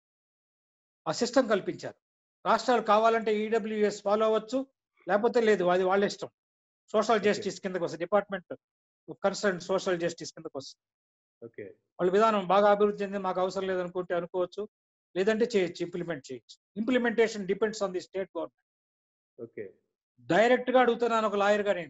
ఆ సిస్టమ్ కల్పించారు రాష్ట్రాలు కావాలంటే ఈడబ్ల్యూఎస్ ఫాలో అవ్వచ్చు లేకపోతే లేదు అది వాళ్ళ ఇష్టం సోషల్ Okay. జస్టిస్ కిందకు వస్తుంది డిపార్ట్మెంట్ కన్సర్న్ సోషల్ జస్టిస్ కిందకు వస్తుంది ఓకే వాళ్ళ విధానం బాగా అభివృద్ధి చెంది మాకు అవసరం లేదనుకుంటే అనుకోవచ్చు లేదంటే చేయొచ్చు ఇంప్లిమెంట్ చేయొచ్చు implementation depends on the state government okay direct గా అడుగుతున్నాను ఒక లాయర్ గా నేను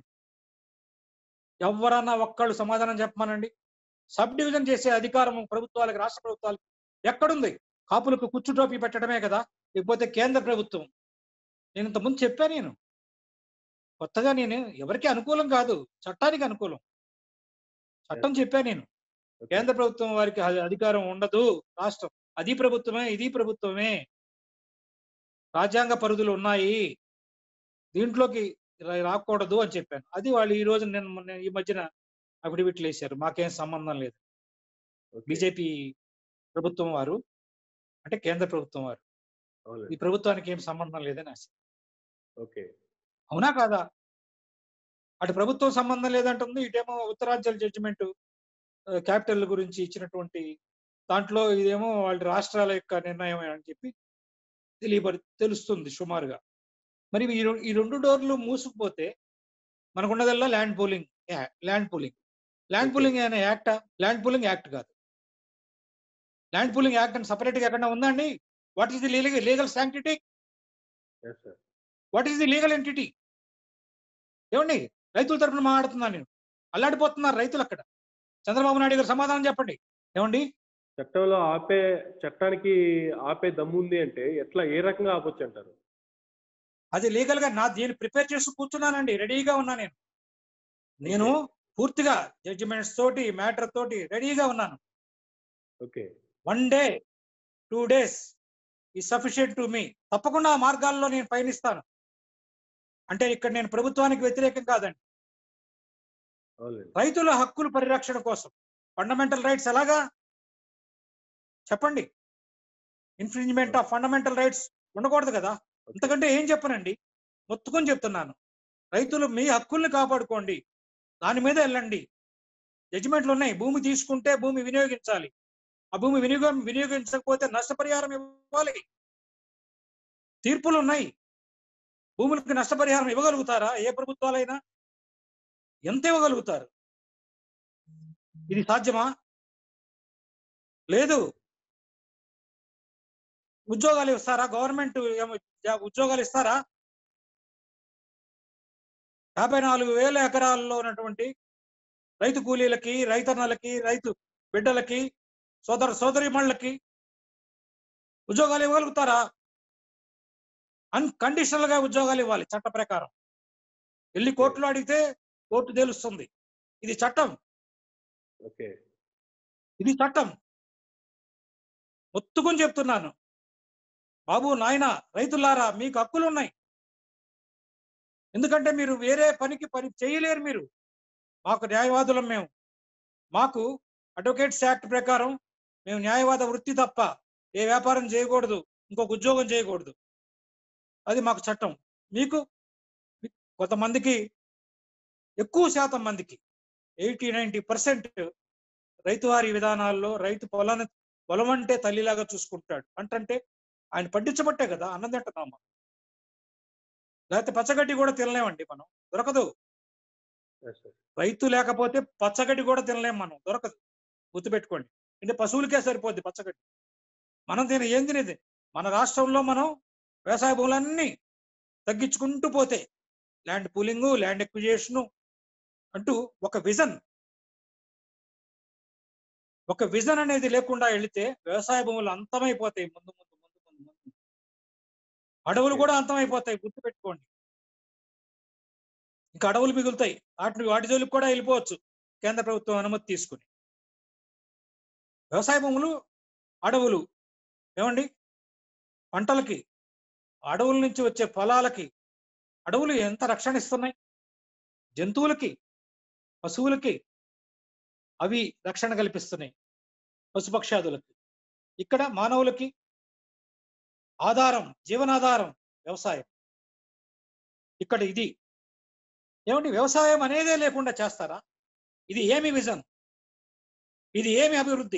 ఎవరన్నా ఒక్కళ్ళు సమాధానం చెప్పమనండి సబ్ డివిజన్ చేసే అధికారం ప్రభుత్వాలకు రాష్ట్ర ప్రభుత్వాలకు ఎక్కడుంది కాపులకు కుచ్చు టోపీ పెట్టడమే కదా లేకపోతే కేంద్ర ప్రభుత్వం నేను ఇంతకుముందు చెప్పాను నేను కొత్తగా నేను ఎవరికి అనుకూలం కాదు చట్టానికి అనుకూలం చట్టం చెప్పాను నేను ఓకే. కేంద్ర ప్రభుత్వం వారికి అధి- అధికారం ఉండదు రాష్ట్రం అది ప్రభుత్వమే ఇది ప్రభుత్వమే రాజ్యాంగ పరిధులు ఉన్నాయి దీంట్లోకి రా- రాకూడదు అని చెప్పాను అది వాళ్ళు ఈ రోజు నేను మొన్న ఈ మధ్యన అఫిడవిట్లు వేశారు మాకేం సంబంధం లేదు ఓకే. బీజేపీ ప్రభుత్వం వారు అంటే కేంద్ర ప్రభుత్వం వారు ఈ అవునండి. ప్రభుత్వానికి ఏం సంబంధం లేదని ఆశ ఓకే అవునా కాదా అటు ప్రభుత్వం సంబంధం లేదంటుంది ఇటేమో ఉత్తరాంచల్ జడ్జిమెంట్ క్యాపిటల్ గురించి ఇచ్చినటువంటి దాంట్లో ఇదేమో వాళ్ళ రాష్ట్రాల యొక్క నిర్ణయం అని చెప్పి తెలియబడి తెలుస్తుంది సుమారుగా మరి ఈ రెం- ఈ రెండు డోర్లు మూసుకుపోతే మనకున్నదల్లా land pooling land pooling land Okay. Pooling అనే యాక్ట్ ల్యాండ్ పూలింగ్ యాక్ట్ కాదు ల్యాండ్ పూలింగ్ యాక్ట్ అని సపరేట్ గా ఎక్కడ ఉందండి what is the legal legal sanctity yes sir what is the legal entity ఏమండి రైతుల తరపున మాట్లాడుతున్నాను నేను అల్లాడిపోతున్నారు రైతులు అక్కడ చంద్రబాబు నాయుడు గారు సమాధానం చెప్పండి ఏమండి చట్టంలో ఆపే చట్టానికి ఆపే దమ్ము ఉంది అంటే ఎట్లా ఏ రకంగా ఆపొచ్చు అంటారు అది లీగల్ గా నా దీన్ని ప్రిపేర్ చేసి కూర్చున్నానండి రెడీగా ఉన్నా నేను నేను పూర్తిగా జడ్జిమెంట్స్ తోటి మ్యాటర్ తోటి రెడీగా ఉన్నాను okay one day two days ఈ సఫిషియెంట్ టు మీ తప్పకుండా ఆ మార్గాల్లో నేను పయనిస్తాను అంటే ఇక్కడ నేను ప్రభుత్వానికి వ్యతిరేకం కాదండి అవునండి రైతుల హక్కుల పరిరక్షణ కోసం ఫండమెంటల్ రైట్స్ ఎలాగా చెప్పండి ఇన్ఫ్రింజ్మెంట్ ఆఫ్ ఫండమెంటల్ రైట్స్ ఉండకూడదు కదా ఇంతకంటే ఏం చెప్పనండి మొత్తుకొని చెప్తున్నాను రైతులు మీ హక్కుల్ని కాపాడుకోండి దాని మీద వెళ్ళండి జడ్జిమెంట్లు ఉన్నాయి భూమి తీసుకుంటే భూమి వినియోగించాలి ఆ భూమి వినియోగం వినియోగించకపోతే నష్టపరిహారం ఇవ్వాలి తీర్పులు ఉన్నాయి భూములకి నష్టపరిహారం ఇవ్వగలుగుతారా ఏ ప్రభుత్వాలైనా ఎంత ఇవ్వగలుగుతారు ఇది సాధ్యమా లేదు ఉద్యోగాలు ఇస్తారా గవర్నమెంట్ ఏమో జా- ఉద్యోగాలు ఇస్తారా యాభై నాలుగు వేల ఎకరాల్లో ఉన్నటువంటి రైతు కూలీలకి రైతన్నలకి రైతు బిడ్డలకి సోదర సోదరిమణులకి ఉద్యోగాలు ఇవ్వగలుగుతారా అన్కండిషనల్ గా ఉద్యోగాలు ఇవ్వాలి చట్ట ప్రకారం వెళ్ళి కోర్టులో అడిగితే కోర్టు తెలుస్తుంది ఇది చట్టం ఓకే ఇది చట్టం మొత్తుకొని చెప్తున్నాను బాబు నాయన రైతులారా మీకు హక్కులు ఉన్నాయి ఎందుకంటే మీరు వేరే పనికి పని చేయలేరు మీరు మాకు న్యాయవాదులం మేము మాకు అడ్వకేట్స్ యాక్ట్ ప్రకారం మేము న్యాయవాద వృత్తి తప్ప ఏ వ్యాపారం చేయకూడదు ఇంకొక ఉద్యోగం చేయకూడదు అది మాకు చట్టం మీకు కొంతమందికి ఎక్కువ శాతం మందికి ఎయిటీ నైంటీ పర్సెంట్ రైతువారి విధానాల్లో రైతు పొలాన్ని పొలం అంటే తల్లిలాగా చూసుకుంటాడు అంటే ఆయన పట్టించబట్టే కదా అన్నం తింటున్నాం మనం లేకపోతే పచ్చగడ్డి కూడా తినలేమండి మనం దొరకదు Yes, sir. రైతు లేకపోతే పచ్చగడ్డి కూడా తినలేం మనం దొరకదు గుర్తుపెట్టుకోండి అంటే పశువులకే సరిపోద్ది పచ్చగడ్డి మనం తిన ఏం తినేది మన రాష్ట్రంలో మనం వ్యవసాయ భూములన్నీ తగ్గించుకుంటూ పోతే ల్యాండ్ పూలింగ్ ల్యాండ్ ఎక్విజేషను అంటూ ఒక విజన్ ఒక విజన్ అనేది లేకుండా వెళితే వ్యవసాయ భూములు అంతమైపోతాయి ముందు ముందు ముందు ముందు ముందు అడవులు కూడా అంతమైపోతాయి గుర్తుపెట్టుకోండి ఇంకా అడవులు మిగులుతాయి వాటిని వాటి జోలికి కూడా వెళ్ళిపోవచ్చు కేంద్ర ప్రభుత్వం అనుమతి తీసుకుని వ్యవసాయ భూములు అడవులు ఏమండి పంటలకి అడవుల నుంచి వచ్చే ఫలాలకి అడవులు ఎంత రక్షణ ఇస్తున్నాయి జంతువులకి పశువులకి అవి రక్షణ కల్పిస్తున్నాయి పశుపక్షాదులకి ఇక్కడ మానవులకి ఆధారం జీవనాధారం వ్యవసాయం ఇక్కడ ఇది ఏమండి వ్యవసాయం అనేదే లేకుండా చేస్తారా ఇది ఏమి విజన్ ఇది ఏమి అభివృద్ధి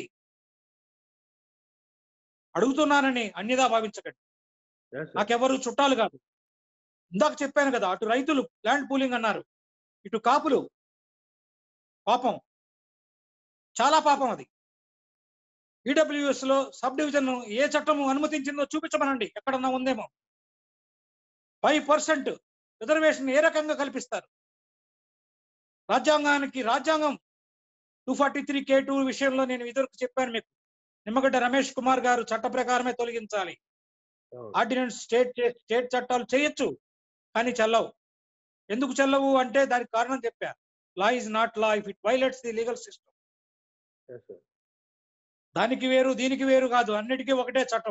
అడుగుతున్నానని అన్యదా భావించకండి Yes, sir. నాకెవరు చుట్టాలు కాదు ఇందాక చెప్పాను కదా అటు రైతులు ల్యాండ్ పూలింగ్ అన్నారు ఇటు కాపులు పాపం చాలా పాపం అది ఈడబ్ల్యూఎస్ లో సబ్ డివిజన్ ఏ చట్టం అనుమతించిందో చూపించమనండి ఎక్కడన్నా ఉందేమో ఫైవ్ పర్సెంట్ రిజర్వేషన్ ఏ రకంగా కల్పిస్తారు రాజ్యాంగానికి రాజ్యాంగం two forty three K two విషయంలో నేను ఇదివరకు చెప్పాను మీకు నిమ్మగడ్డ రమేష్ కుమార్ గారు చట్ట ప్రకారమే తొలగించాలి అవును. ఆర్డినెన్స్ స్టేట్ చే- స్టేట్ చట్టాలు చేయొచ్చు కానీ చెల్లవు ఎందుకు చెల్లవు అంటే దానికి కారణం చెప్పా law is not law if it violates the legal system Yes, sir. దానికి వేరు దీనికి వేరు కాదు అన్నిటికీ ఒకటే చట్టం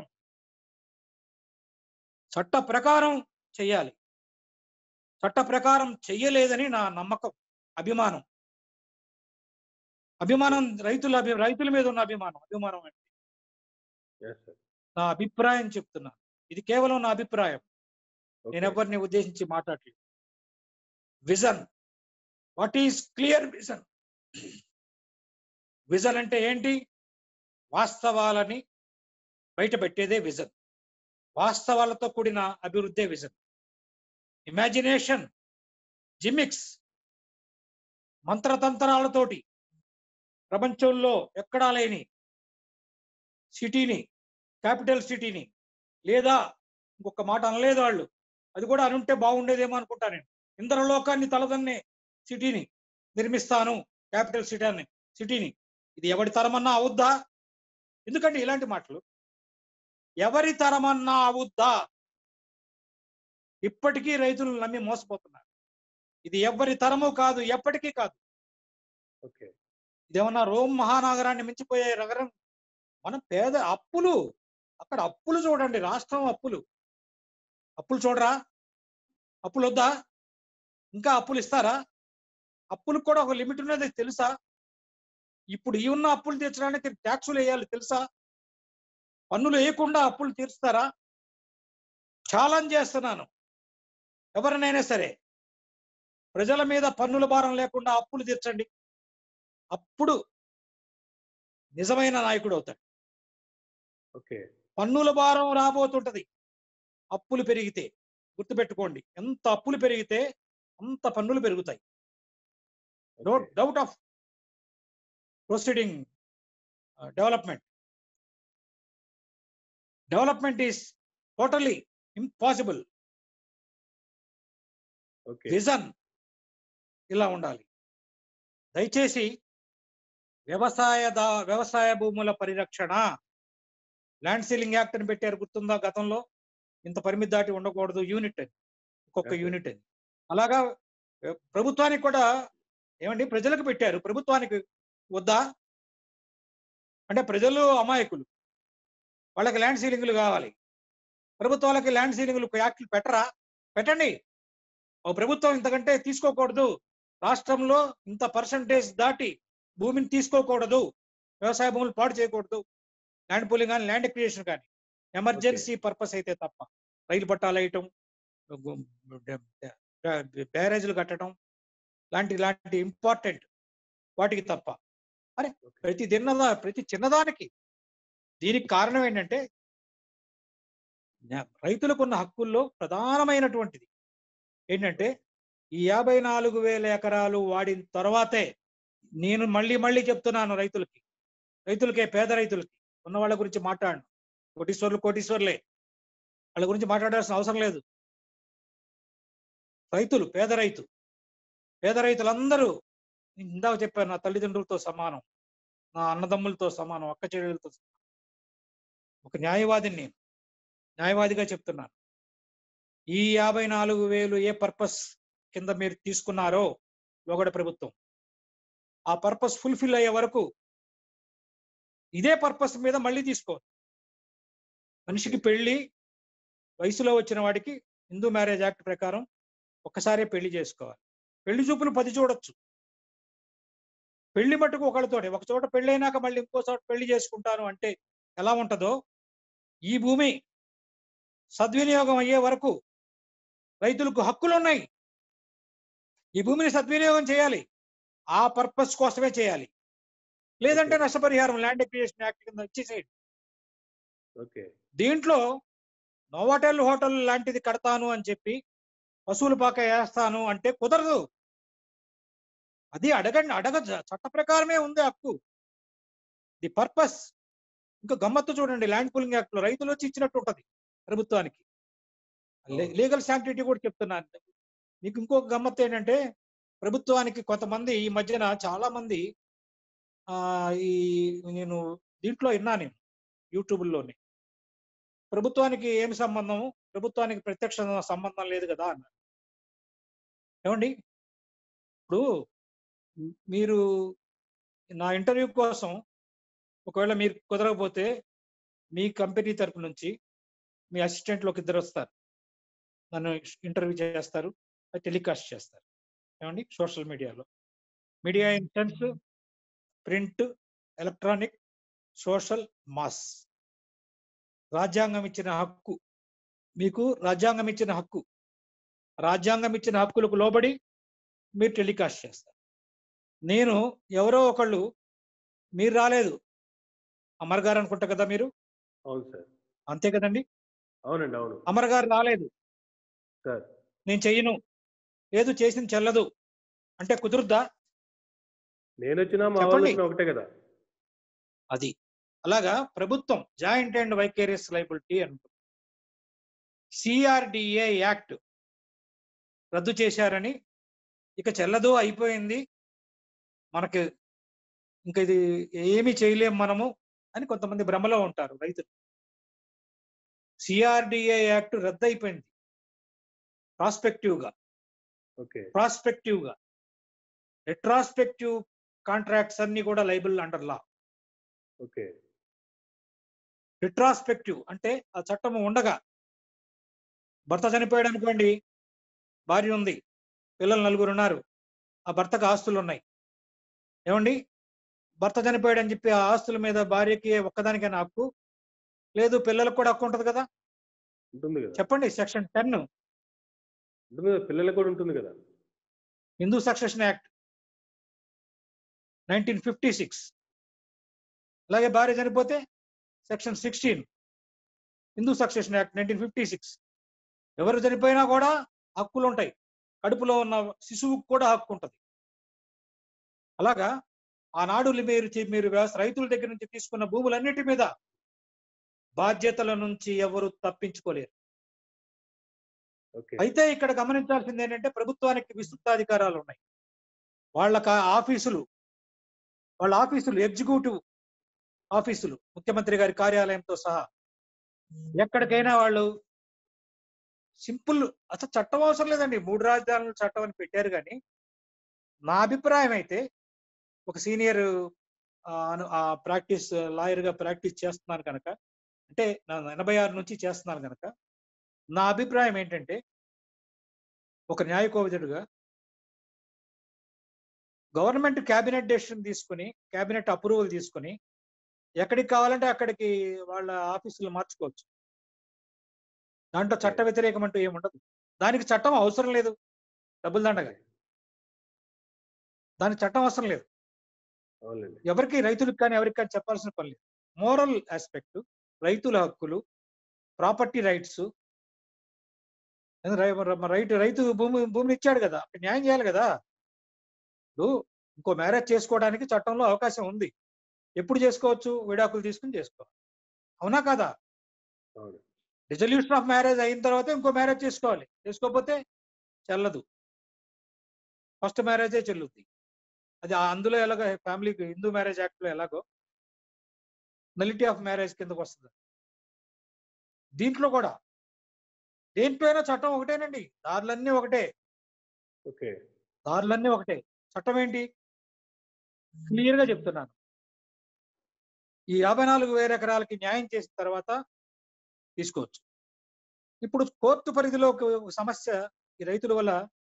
చట్ట ప్రకారం చెయ్యాలి చట్ట ప్రకారం చెయ్యలేదని నా నమ్మకం అభిమానం అభిమానం రైతుల అభి రైతుల మీద ఉన్న అభిమానం అభిమానం అంటే Yes, sir. నా అభిప్రాయం చెప్తున్నా ఇది కేవలం నా అభిప్రాయం Okay. నేను ఎవరిని ఉద్దేశించి మాట్లాడలేదు vision what is clear vision vision అంటే ఏంటి వాస్తవాలని బయట పెట్టేదే విజన్ వాస్తవాలతో కూడిన అభివృద్ధే విజన్ ఇమాజినేషన్ జిమిక్స్ మంత్రతంత్రాలతోటి ప్రపంచంలో ఎక్కడా లేని సిటీని క్యాపిటల్ సిటీని లేదా ఇంకొక మాట అనలేదు వాళ్ళు అది కూడా అనుంటే బాగుండేదేమో అనుకుంటా నేను ఇంద్రలోకాన్ని తలదన్నే సిటీని నిర్మిస్తాను క్యాపిటల్ సిటీని సిటీని ఇది ఎవరి తరమన్నా అవుద్దా ఎందుకంటే ఇలాంటి మాటలు ఎవరి తరమన్నా అవుద్దా ఇప్పటికీ రైతులు నమ్మి మోసపోతున్నారు ఇది ఎవరి తరము కాదు ఎప్పటికీ కాదు Okay. ఇదేమన్నా రోమ్ మహానగరాన్ని మించిపోయే నగరం మనం పేద అప్పులు అక్కడ అప్పులు చూడండి రాష్ట్రం అప్పులు అప్పులు చూడరా అప్పులు వద్దా ఇంకా అప్పులు ఇస్తారా అప్పులకు కూడా ఒక లిమిట్ ఉన్నది తెలుసా ఇప్పుడు ఈ ఉన్న అప్పులు తీర్చడానికి ట్యాక్సులు వేయాలి తెలుసా పన్నులు వేయకుండా అప్పులు తీరుస్తారా ఛాలెంజ్ చేస్తున్నాను ఎవరినైనా సరే ప్రజల మీద పన్నుల భారం లేకుండా అప్పులు తీర్చండి అప్పుడు నిజమైన నాయకుడు అవుతాడు Okay. పన్నుల భారం రాబోతుంటది అప్పులు పెరిగితే గుర్తుపెట్టుకోండి ఎంత అప్పులు పెరిగితే అంత పన్నులు పెరుగుతాయి no Okay. Doubt of proceeding development development is totally impossible Okay. Vision ఇలా ఉండాలి దయచేసి వ్యవసాయ దా- వ్యవసాయ భూముల పరిరక్షణ ల్యాండ్ సీలింగ్ యాక్ట్ అని పెట్టారు గుర్తుందా గతంలో ఇంత పరిమితి దాటి ఉండకూడదు యూనిట్ అని ఒక్కొక్క Yes, sir. యూనిట్ అని అలాగా ఎ- ప్రభుత్వానికి కూడా ఏమండి ప్రజలకు పెట్టారు ప్రభుత్వానికి వద్దా అంటే ప్రజలు అమాయకులు వాళ్ళకి ల్యాండ్ సీలింగ్లు కావాలి ప్రభుత్వాలకి ల్యాండ్ సీలింగ్లు యాక్ట్లు పెట్టరా పెట్టండి ఓ ప్రభుత్వం ఇంతకంటే తీసుకోకూడదు రాష్ట్రంలో ఇంత పర్సంటేజ్ దాటి భూమిని తీసుకోకూడదు వ్యవసాయ భూములు పాడు చేయకూడదు ల్యాండ్ పూలింగ్ కానీ ల్యాండ్ ఎక్విజేషన్ కానీ ఎమర్జెన్సీ పర్పస్ అయితే తప్ప రైలు పట్టాలు వేయటం బ్యారేజ్లు కట్టడం లాంటి లాంటి ఇంపార్టెంట్ వాటికి తప్ప అరే ప్రతి దిన్నదా ప్రతి చిన్నదానికి దీనికి కారణం ఏంటంటే న్యా- రైతులకు ఉన్న హక్కుల్లో ప్రధానమైనటువంటిది ఏంటంటే ఈ యాభై నాలుగు వేల ఎకరాలు వాడిన తర్వాతే నేను మళ్ళీ మళ్ళీ చెప్తున్నాను రైతులకి రైతులకే పేద రైతులకి ఉన్న వాళ్ళ గురించి మాట్లాడను కోటీశ్వర్లు కోటీశ్వర్లే వాళ్ళ గురించి మాట్లాడాల్సిన అవసరం లేదు రైతులు పేద రైతు పేద రైతులందరూ నేను ఇందాక చెప్పాను నా తల్లిదండ్రులతో సమానం నా అన్నదమ్ములతో సమానం అక్క చెల్లెలతో సమానం. ఒక న్యాయవాదిని నేను న్యాయవాదిగా చెప్తున్నాను ఈ యాభై నాలుగు వేలు ఏ పర్పస్ కింద మీరు తీసుకున్నారో లోగడ ప్రభుత్వం ఆ పర్పస్ ఫుల్ఫిల్ అయ్యే వరకు ఇదే పర్పస్ మీద మళ్ళీ తీసుకో మనిషికి పెళ్లి వయసులో వచ్చిన వాడికి హిందూ మ్యారేజ్ యాక్ట్ ప్రకారం ఒక్కసారే పెళ్లి చేసుకోవాలి పెళ్లి చూపులు పది చూడొచ్చు పెళ్లి మట్టుకు ఒకళ్ళతోటి ఒక చోట పెళ్లి అయినాక మళ్ళీ ఇంకో చోట పెళ్లి చేసుకుంటాను అంటే ఎలా ఉంటుందో ఈ భూమి సద్వినియోగం అయ్యే వరకు రైతులకు హక్కులు ఉన్నాయి ఈ భూమిని సద్వినియోగం చేయాలి ఆ పర్పస్ కోసమే చేయాలి లేదంటే నష్టపరిహారం ల్యాండ్ ఎక్విజిషన్ యాక్ట్ కింద ఇచ్చేసేయండి ఓకే దీంట్లో నోవాటెల్ హోటల్ లాంటిది కడతాను అని చెప్పి పశువుల పాక వేస్తాను అంటే కుదరదు అది అడగండి అడగ చట్ట ప్రకారమే ఉంది హక్కు ది పర్పస్ ఇంకా గమ్మత్తు చూడండి ల్యాండ్ పూలింగ్ యాక్ట్ లో రైతులు వచ్చి ఇచ్చినట్టు ఉంటది ప్రభుత్వానికి లీగల్ శాంక్టిటీ కూడా చెప్తున్నాను మీకు ఇంకొక గమ్మత్తు ఏంటంటే ప్రభుత్వానికి కొంతమంది ఈ మధ్యన చాలా మంది ఆ ఈ నేను దీంట్లో విన్నా నేను యూట్యూబ్లోని ప్రభుత్వానికి ఏమి సంబంధం ప్రభుత్వానికి ప్రత్యక్ష సంబంధం లేదు కదా అన్నారు ఏమండి ఇప్పుడు మీరు నా ఇంటర్వ్యూ కోసం ఒకవేళ మీరు కుదరకపోతే మీ కంపెనీ తరపు నుంచి మీ అసిస్టెంట్లు ఒక ఇద్దరు వస్తారు నన్ను ఇంటర్వ్యూ చేస్తారు అది టెలికాస్ట్ చేస్తారు ఏమండి సోషల్ మీడియాలో media in sense print electronic social mass రాజ్యాంగం ఇచ్చిన హక్కు మీకు రాజ్యాంగం ఇచ్చిన హక్కు రాజ్యాంగం ఇచ్చిన హక్కులకు లోబడి మీరు టెలికాస్ట్ చేస్తారు నేను ఎవరో ఒకళ్ళు మీరు రాలేదు అమర్ గారు అనుకుంటా కదా మీరు అవును సార్ అంతే కదండి అవునండి అవును అమర్ గారు రాలేదు సార్ నేను చెయ్యను లేదు చేసింది చెల్లదు అంటే కుదురుద్దా నేను వచ్చినా మా చెప్పండి. వాళ్ళు వచ్చినా ఒకటే కదా అది అలాగా ప్రభుత్వం జాయింట్ అండ్ వైకేరియస్ లైబిలిటీ అంటుంది సిఆర్డిఏ యాక్ట్ రద్దు చేశారని ఇక చెల్లదు అయిపోయింది మనకి ఇంకా ఇది ఏమీ చేయలేం మనము అని కొంతమంది భ్రమలో ఉంటారు రైతులు సిఆర్డిఏ యాక్ట్ రద్దు అయిపోయింది ప్రాస్పెక్టివ్ గా ఓకే ప్రాస్పెక్టివ్ గా రెట్రాస్పెక్టివ్ కాంట్రాక్ట్స్ అన్ని కూడా liable under law okay retrospective అంటే ఆ చట్టము ఉండగా భర్త చనిపోయాడు అనుకోండి భార్య ఉంది పిల్లలు నలుగురు ఉన్నారు ఆ భర్తకు ఆస్తులు ఉన్నాయి ఏమండి భర్త చనిపోయాడు అని చెప్పి ఆ ఆస్తుల మీద భార్యకి ఒక్కదానికైనా హక్కు లేదు పిల్లలకు కూడా హక్కు ఉంటుంది కదా ఉంటుంది కదా చెప్పండి సెక్షన్ టెన్ ఉంటుంది కదా పిల్లలకు కూడా ఉంటుంది కదా Hindu succession act nineteen fifty six అలాగే భార్య చనిపోతే section sixteen Hindu succession act nineteen fifty six ఎవరు చనిపోయినా కూడా హక్కులు ఉంటాయి కడుపులో ఉన్న శిశువుకు కూడా హక్కు ఉంటుంది అలాగా ఆనాడు మీరు చే- మీరు వ్యవసాయ రైతుల దగ్గర నుంచి తీసుకున్న భూములన్నిటి మీద బాధ్యతల నుంచి ఎవరు తప్పించుకోలేరు ఓకే అయితే ఇక్కడ గమనించాల్సింది ఏంటంటే ప్రభుత్వానికి విస్తృతాధికారాలు ఉన్నాయి వాళ్ళకి ఆ ఆఫీసులు వాళ్ళ ఆఫీసులు ఎగ్జిక్యూటివ్ ఆఫీసులు ముఖ్యమంత్రి గారి కార్యాలయంతో సహా ఎక్కడికైనా వాళ్ళు సింపుల్ అసలు చట్టం అవసరం లేదండి మూడు రాజధానుల చట్టం అని పెట్టారు కానీ నా అభిప్రాయం అయితే ఒక సీనియర్ ఆ ప్రాక్టీస్ లాయర్ గా ప్రాక్టీస్ చేస్తున్నాను కనుక అంటే నా ఎనభై ఆరు నుంచి చేస్తున్నాను కనుక నా అభిప్రాయం ఏంటంటే ఒక న్యాయ కోవిదుడుగా గవర్నమెంట్ క్యాబినెట్ డెసిషన్ తీసుకుని క్యాబినెట్ అప్రూవల్ తీసుకుని ఎక్కడికి కావాలంటే అక్కడికి వాళ్ళ ఆఫీసులు మార్చుకోవచ్చు దాంట్లో చట్ట వ్యతిరేకం అంటూ ఏముండదు దానికి చట్టం అవసరం లేదు డబ్బులు దండగా దానికి చట్టం అవసరం లేదు అవునండి ఎవరికి రైతులకు కానీ ఎవరికి కానీ చెప్పాల్సిన పని లేదు మోరల్ ఆస్పెక్ట్ రైతుల హక్కులు ప్రాపర్టీ రైట్స్ రైతు రైతు భూమి భూమిని ఇచ్చాడు కదా అక్కడ న్యాయం చేయాలి కదా ఇప్పుడు ఇంకో మ్యారేజ్ చేసుకోవడానికి చట్టంలో అవకాశం ఉంది ఎప్పుడు చేసుకోవచ్చు విడాకులు తీసుకుని చేసుకోవాలి అవునా కదా అవును రిజల్యూషన్ ఆఫ్ మ్యారేజ్ అయిన తర్వాత ఇంకో మ్యారేజ్ చేసుకోవాలి చేసుకోకపోతే చెల్లదు ఫస్ట్ మ్యారేజే చెల్లుద్ది అది ఆ అందులో ఎలాగ ఫ్యామిలీకి హిందూ మ్యారేజ్ యాక్ట్ లో ఎలాగో నలిటీ ఆఫ్ మ్యారేజ్ కిందకు వస్తుంది దీంట్లో కూడా దేంట్లోనైనా చట్టం ఒకటేనండి దారులన్నీ ఒకటే ఓకే దారులన్నీ ఒకటే చట్టం ఏంటి క్లియర్ గా చెప్తున్నాను ఈ యాభై నాలుగు వేల ఎకరాలకి న్యాయం చేసిన తర్వాత తీసుకోవచ్చు ఇప్పుడు కోర్టు పరిధిలో ఒక ఒక సమస్య ఈ రైతుల వల్ల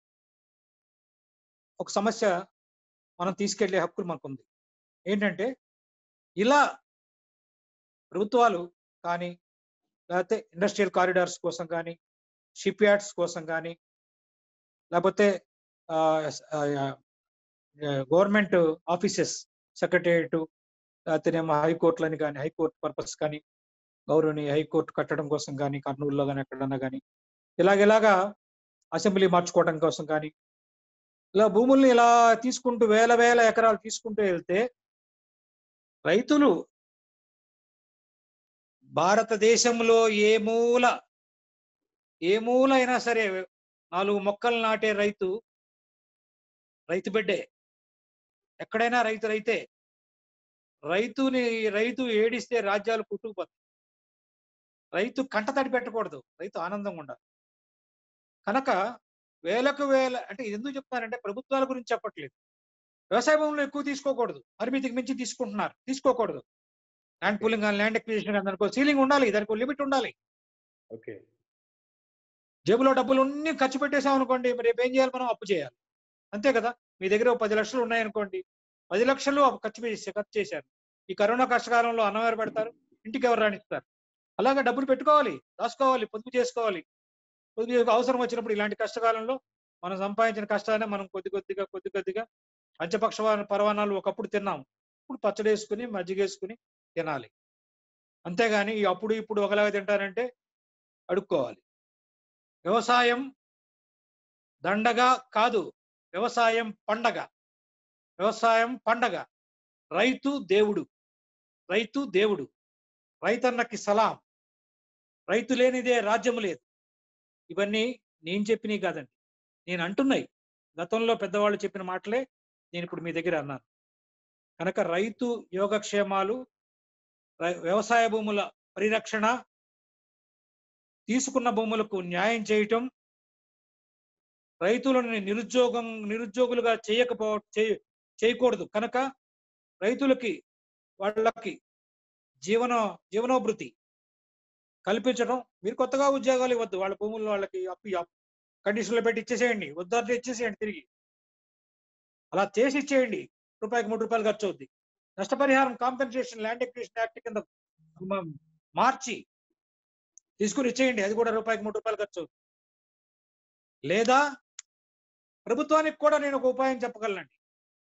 ఒక సమస్య మనం తీసుకెళ్లే హక్కులు మనకుంది ఏంటంటే ఇలా ప్రభుత్వాలు కానీ లేకపోతే ఇండస్ట్రియల్ కారిడార్స్ కోసం కానీ షిప్ యార్డ్స్ కోసం కానీ లేకపోతే గవర్నమెంట్ ఆఫీసెస్ సెక్రటేరియట్ లేకపోతేనేమో హైకోర్టులని కానీ హైకోర్టు పర్పస్ కానీ గౌరవనీయ హైకోర్టు కట్టడం కోసం కానీ కర్నూలులో కానీ ఎక్కడన్నా కానీ ఇలాగ అసెంబ్లీ మార్చుకోవడం కోసం కానీ ఇలా భూముల్ని ఇలా తీసుకుంటూ వేల వేల ఎకరాలు తీసుకుంటూ వెళ్తే రైతులు భారతదేశంలో ఏ మూల ఏ మూల అయినా సరే నాలుగు మొక్కలు నాటే రైతు రైతు బిడ్డే ఎక్కడైనా రైతు రైతే రైతుని రైతు ఏడిస్తే రాజ్యాలు పుట్టుకుపోతాయి రైతు కంటతడి పెట్టకూడదు రైతు ఆనందంగా ఉండాలి కనుక వేలకు వేల అంటే ఇది ఎందుకు చెప్తున్నారంటే ప్రభుత్వాల గురించి చెప్పట్లేదు వ్యవసాయ భూములు ఎక్కువ తీసుకోకూడదు పరిమితికి మించి తీసుకుంటున్నారు తీసుకోకూడదు ల్యాండ్ పూలింగ్ కానీ ల్యాండ్ ఎక్విజిషన్ కానీ దానికి సీలింగ్ ఉండాలి దానికి లిమిట్ ఉండాలి ఓకే జేబులో డబ్బులు అన్ని ఖర్చు పెట్టేసాం అనుకోండి మరి రేపు ఏం చేయాలి మనం అప్పు చేయాలి అంతే కదా మీ దగ్గర ఓ పది లక్షలు ఉన్నాయనుకోండి పది లక్షలు అప్పు ఖర్చు చేసి ఖర్చు చేశారు ఈ కరోనా కష్టకాలంలో అన్నవారు పెడతారు ఇంటికి ఎవరు రాణిస్తారు అలాగే డబ్బులు పెట్టుకోవాలి దాచుకోవాలి పొదుపు చేసుకోవాలి పొదుపు చేసుకో- అవసరం వచ్చినప్పుడు ఇలాంటి కష్టకాలంలో మనం సంపాదించిన కష్టాన్ని మనం కొద్ది కొద్దిగా కొద్ది కొద్దిగా పంచపక్ష పరవాణాలు ఒకప్పుడు తిన్నాం ఇప్పుడు పచ్చడి వేసుకుని మజ్జిగ వేసుకుని తినాలి అంతేగాని ఈ అప్పుడు ఇప్పుడు ఒకలాగా తింటారంటే అడుక్కోవాలి వ్యవసాయం దండగా కాదు వ్యవసాయం పండగ వ్యవసాయం పండగ రైతు దేవుడు రైతు దేవుడు రైతన్నకి సలాం రైతు లేనిదే రాజ్యం లేదు ఇవన్నీ నేను చెప్పినవి కాదండి నేను అంటున్నాయి గతంలో పెద్దవాళ్ళు చెప్పిన మాటలే నేను ఇప్పుడు మీ దగ్గర అన్నాను కనుక రైతు యోగక్షేమాలు రై- వ్యవసాయ భూముల పరిరక్షణ తీసుకున్న భూములకు న్యాయం చేయటం రైతులను నిరుద్యోగం నిరుద్యోగులుగా చేయకపో చేయ- చేయకూడదు కనుక రైతులకి వాళ్ళకి జీవన జీవనోభృతి కల్పించడం మీరు కొత్తగా ఉద్యోగాలు ఇవ్వద్దు వాళ్ళ భూముల్లో వాళ్ళకి అప్పు కండిషన్లో పెట్టి ఇచ్చేసేయండి వద్దంటే ఇచ్చేసేయండి తిరిగి అలా చేసి ఇచ్చేయండి రూపాయికి మూడు రూపాయలు ఖర్చు అవుద్ది నష్టపరిహారం కాంపెన్సేషన్ ల్యాండ్ ఎక్విజిషన్ యాక్ట్ కింద మ- మార్చి తీసుకుని ఇచ్చేయండి అది కూడా రూపాయికి మూడు రూపాయలు ఖర్చు అవుతుంది లేదా ప్రభుత్వానికి కూడా నేను ఒక ఉపాయం చెప్పగలనండి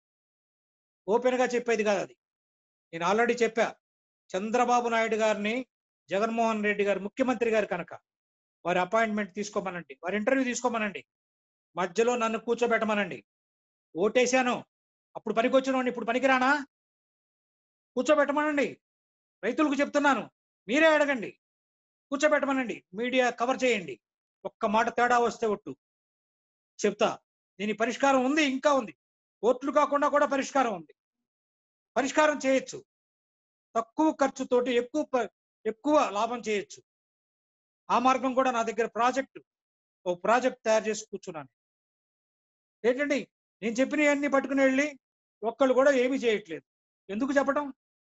ఓపెన్ గా చెప్పేది కాదు అది నేను ఆల్రెడీ చెప్పా చంద్రబాబు నాయుడు గారిని జగన్మోహన్ రెడ్డి గారు ముఖ్యమంత్రి గారు కనుక వారి అపాయింట్మెంట్ తీసుకోమనండి వారి ఇంటర్వ్యూ తీసుకోమనండి మధ్యలో నన్ను కూర్చోబెట్టమనండి ఓటేశాను అప్పుడు పనికొచ్చినోడిని ఇప్పుడు పనికిరానా కూర్చోబెట్టమనండి రైతులకు చెప్తున్నాను మీరే అడగండి కూర్చోబెట్టమనండి మీడియా కవర్ చేయండి ఒక్క మాట తేడా వస్తే ఒట్టు చెప్తా దీని పరిష్కారం ఉంది ఇంకా ఉంది కోర్టులు కాకుండా కూడా పరిష్కారం ఉంది పరిష్కారం చేయొచ్చు తక్కువ ఖర్చుతోటి ఎక్కువ ప- ఎక్కువ లాభం చేయొచ్చు ఆ మార్గం కూడా నా దగ్గర ప్రాజెక్ట్ ఓ ప్రాజెక్ట్ తయారు చేసి కూర్చున్నాను ఏంటండి నేను చెప్పినవన్నీ పట్టుకుని వెళ్ళి ఒక్కళ్ళు కూడా ఏమీ చేయట్లేదు ఎందుకు చెప్పడం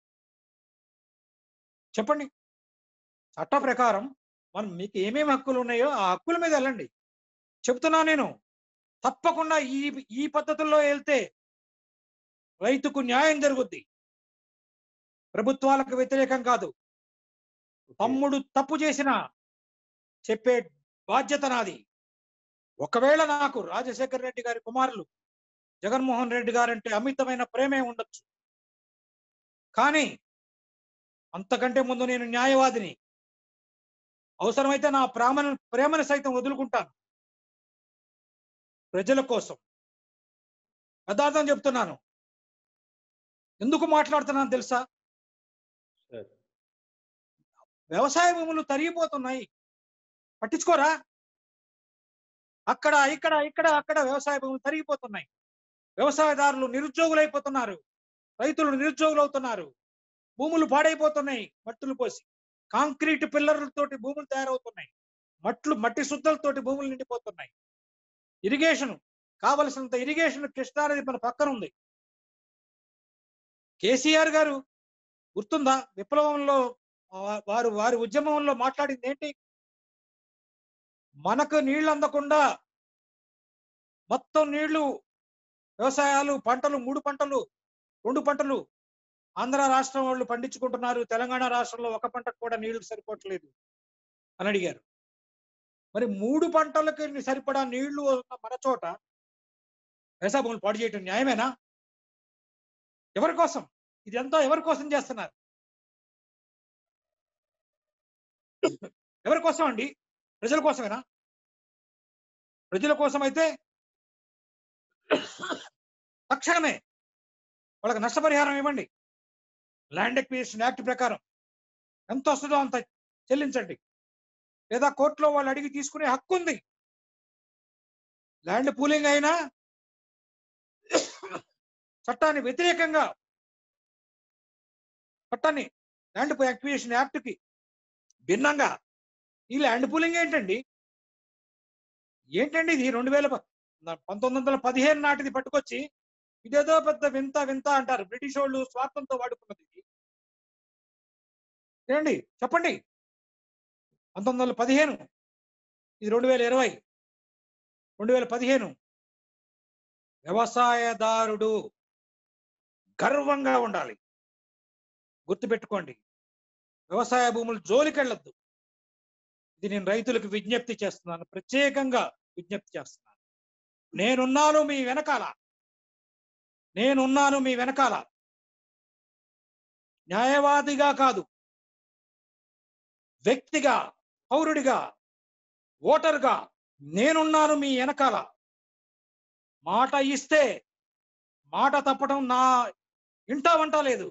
చెప్పండి చట్ట ప్రకారం మనం మీకు ఏమేమి హక్కులు ఉన్నాయో ఆ హక్కుల మీద వెళ్ళండి చెప్తున్నా నేను తప్పకుండా ఈ ఈ పద్ధతుల్లో వెళ్తే రైతుకు న్యాయం జరుగుద్ది ప్రభుత్వాలకు వ్యతిరేకం కాదు తమ్ముడు తప్పు చేసిన చెప్పే బాధ్యత నాది ఒకవేళ నాకు రాజశేఖర్ రెడ్డి గారి కుమారులు జగన్మోహన్ రెడ్డి గారంటే అమితమైన ప్రేమే ఉండొచ్చు కానీ అంతకంటే ముందు నేను న్యాయవాదిని అవసరమైతే నా ప్రేమను ప్రేమను సైతం వదులుకుంటాను ప్రజల కోసం యథార్థం చెప్తున్నాను ఎందుకు మాట్లాడుతున్నాను తెలుసా సార్ వ్యవసాయ భూములు తరిగిపోతున్నాయి పట్టించుకోరా అక్కడ ఇక్కడ ఇక్కడ అక్కడ వ్యవసాయ భూములు తరిగిపోతున్నాయి వ్యవసాయదారులు నిరుద్యోగులైపోతున్నారు రైతులు నిరుద్యోగులు అవుతున్నారు భూములు పాడైపోతున్నాయి మట్టులు పోసి కాంక్రీట్ పిల్లర్లతోటి భూములు తయారవుతున్నాయి మట్లు మట్టి శుద్ధలతోటి భూములు నిండిపోతున్నాయి ఇరిగేషన్ కావలసినంత ఇరిగేషన్ కృష్ణానది మన పక్కన ఉంది కేసీఆర్ గారు గుర్తుందా విప్లవంలో వా- వారు వారి ఉద్యమంలో మాట్లాడింది ఏంటి మనకు నీళ్లు అందకుండా మొత్తం నీళ్లు వ్యవసాయాలు పంటలు మూడు పంటలు రెండు పంటలు ఆంధ్ర రాష్ట్రం వాళ్ళు పండించుకుంటున్నారు తెలంగాణ రాష్ట్రంలో ఒక పంటకు కూడా నీళ్లు సరిపోవట్లేదు అని అడిగారు మరి మూడు పంటలకి సరిపడా నీళ్లు ఉన్న మన చోట వ్యవసాయ భూములు పాడు చేయటం న్యాయమేనా ఎవరి కోసం ఇది ఎంతో ఎవరి కోసం చేస్తున్నారు ఎవరి కోసం అండి ప్రజల కోసమేనా ప్రజల కోసం అయితే తక్షణమే వాళ్ళకి నష్టపరిహారం ఇవ్వండి ల్యాండ్ ఎక్విజిషన్ యాక్ట్ ప్రకారం ఎంత వస్తుందో అంత చెల్లించండి లేదా కోర్టులో వాళ్ళు అడిగి తీసుకునే హక్కు ఉంది ల్యాండ్ పూలింగ్ అయినా చట్టాన్ని వ్యతిరేకంగా చట్టాన్ని ల్యాండ్ యాక్విజిషన్ యాక్ట్ కి భిన్నంగా ఈ ల్యాండ్ పూలింగ్ ఏంటండి ఏంటండి ఇది రెండు వేల ప- న- పంతొమ్మిది వందల పదిహేను నాటిది పట్టుకొచ్చి ఇదేదో పెద్ద వింత వింత అంటారు బ్రిటిష్ వాళ్ళు స్వార్థంతో వాడుకున్నది ఇది ఏండి చెప్పండి పంతొమ్మిది వందల పదిహేను ఇది రెండు వేల ఇరవై రెండు వేల పదిహేను వ్యవసాయదారుడు గర్వంగా ఉండాలి గుర్తుపెట్టుకోండి వ్యవసాయ భూములు జోలికెళ్ళొద్దు ఇది నేను రైతులకు విజ్ఞప్తి చేస్తున్నాను ప్రత్యేకంగా విజ్ఞప్తి చేస్తున్నాను నేనున్నాను మీ వెనకాల నేనున్నాను మీ వెనకాల న్యాయవాదిగా కాదు వ్యక్తిగా పౌరుడిగా ఓటర్గా నేనున్నాను మీ వెనకాల మాట ఇస్తే మాట తప్పడం నా ఇంటా వంట లేదు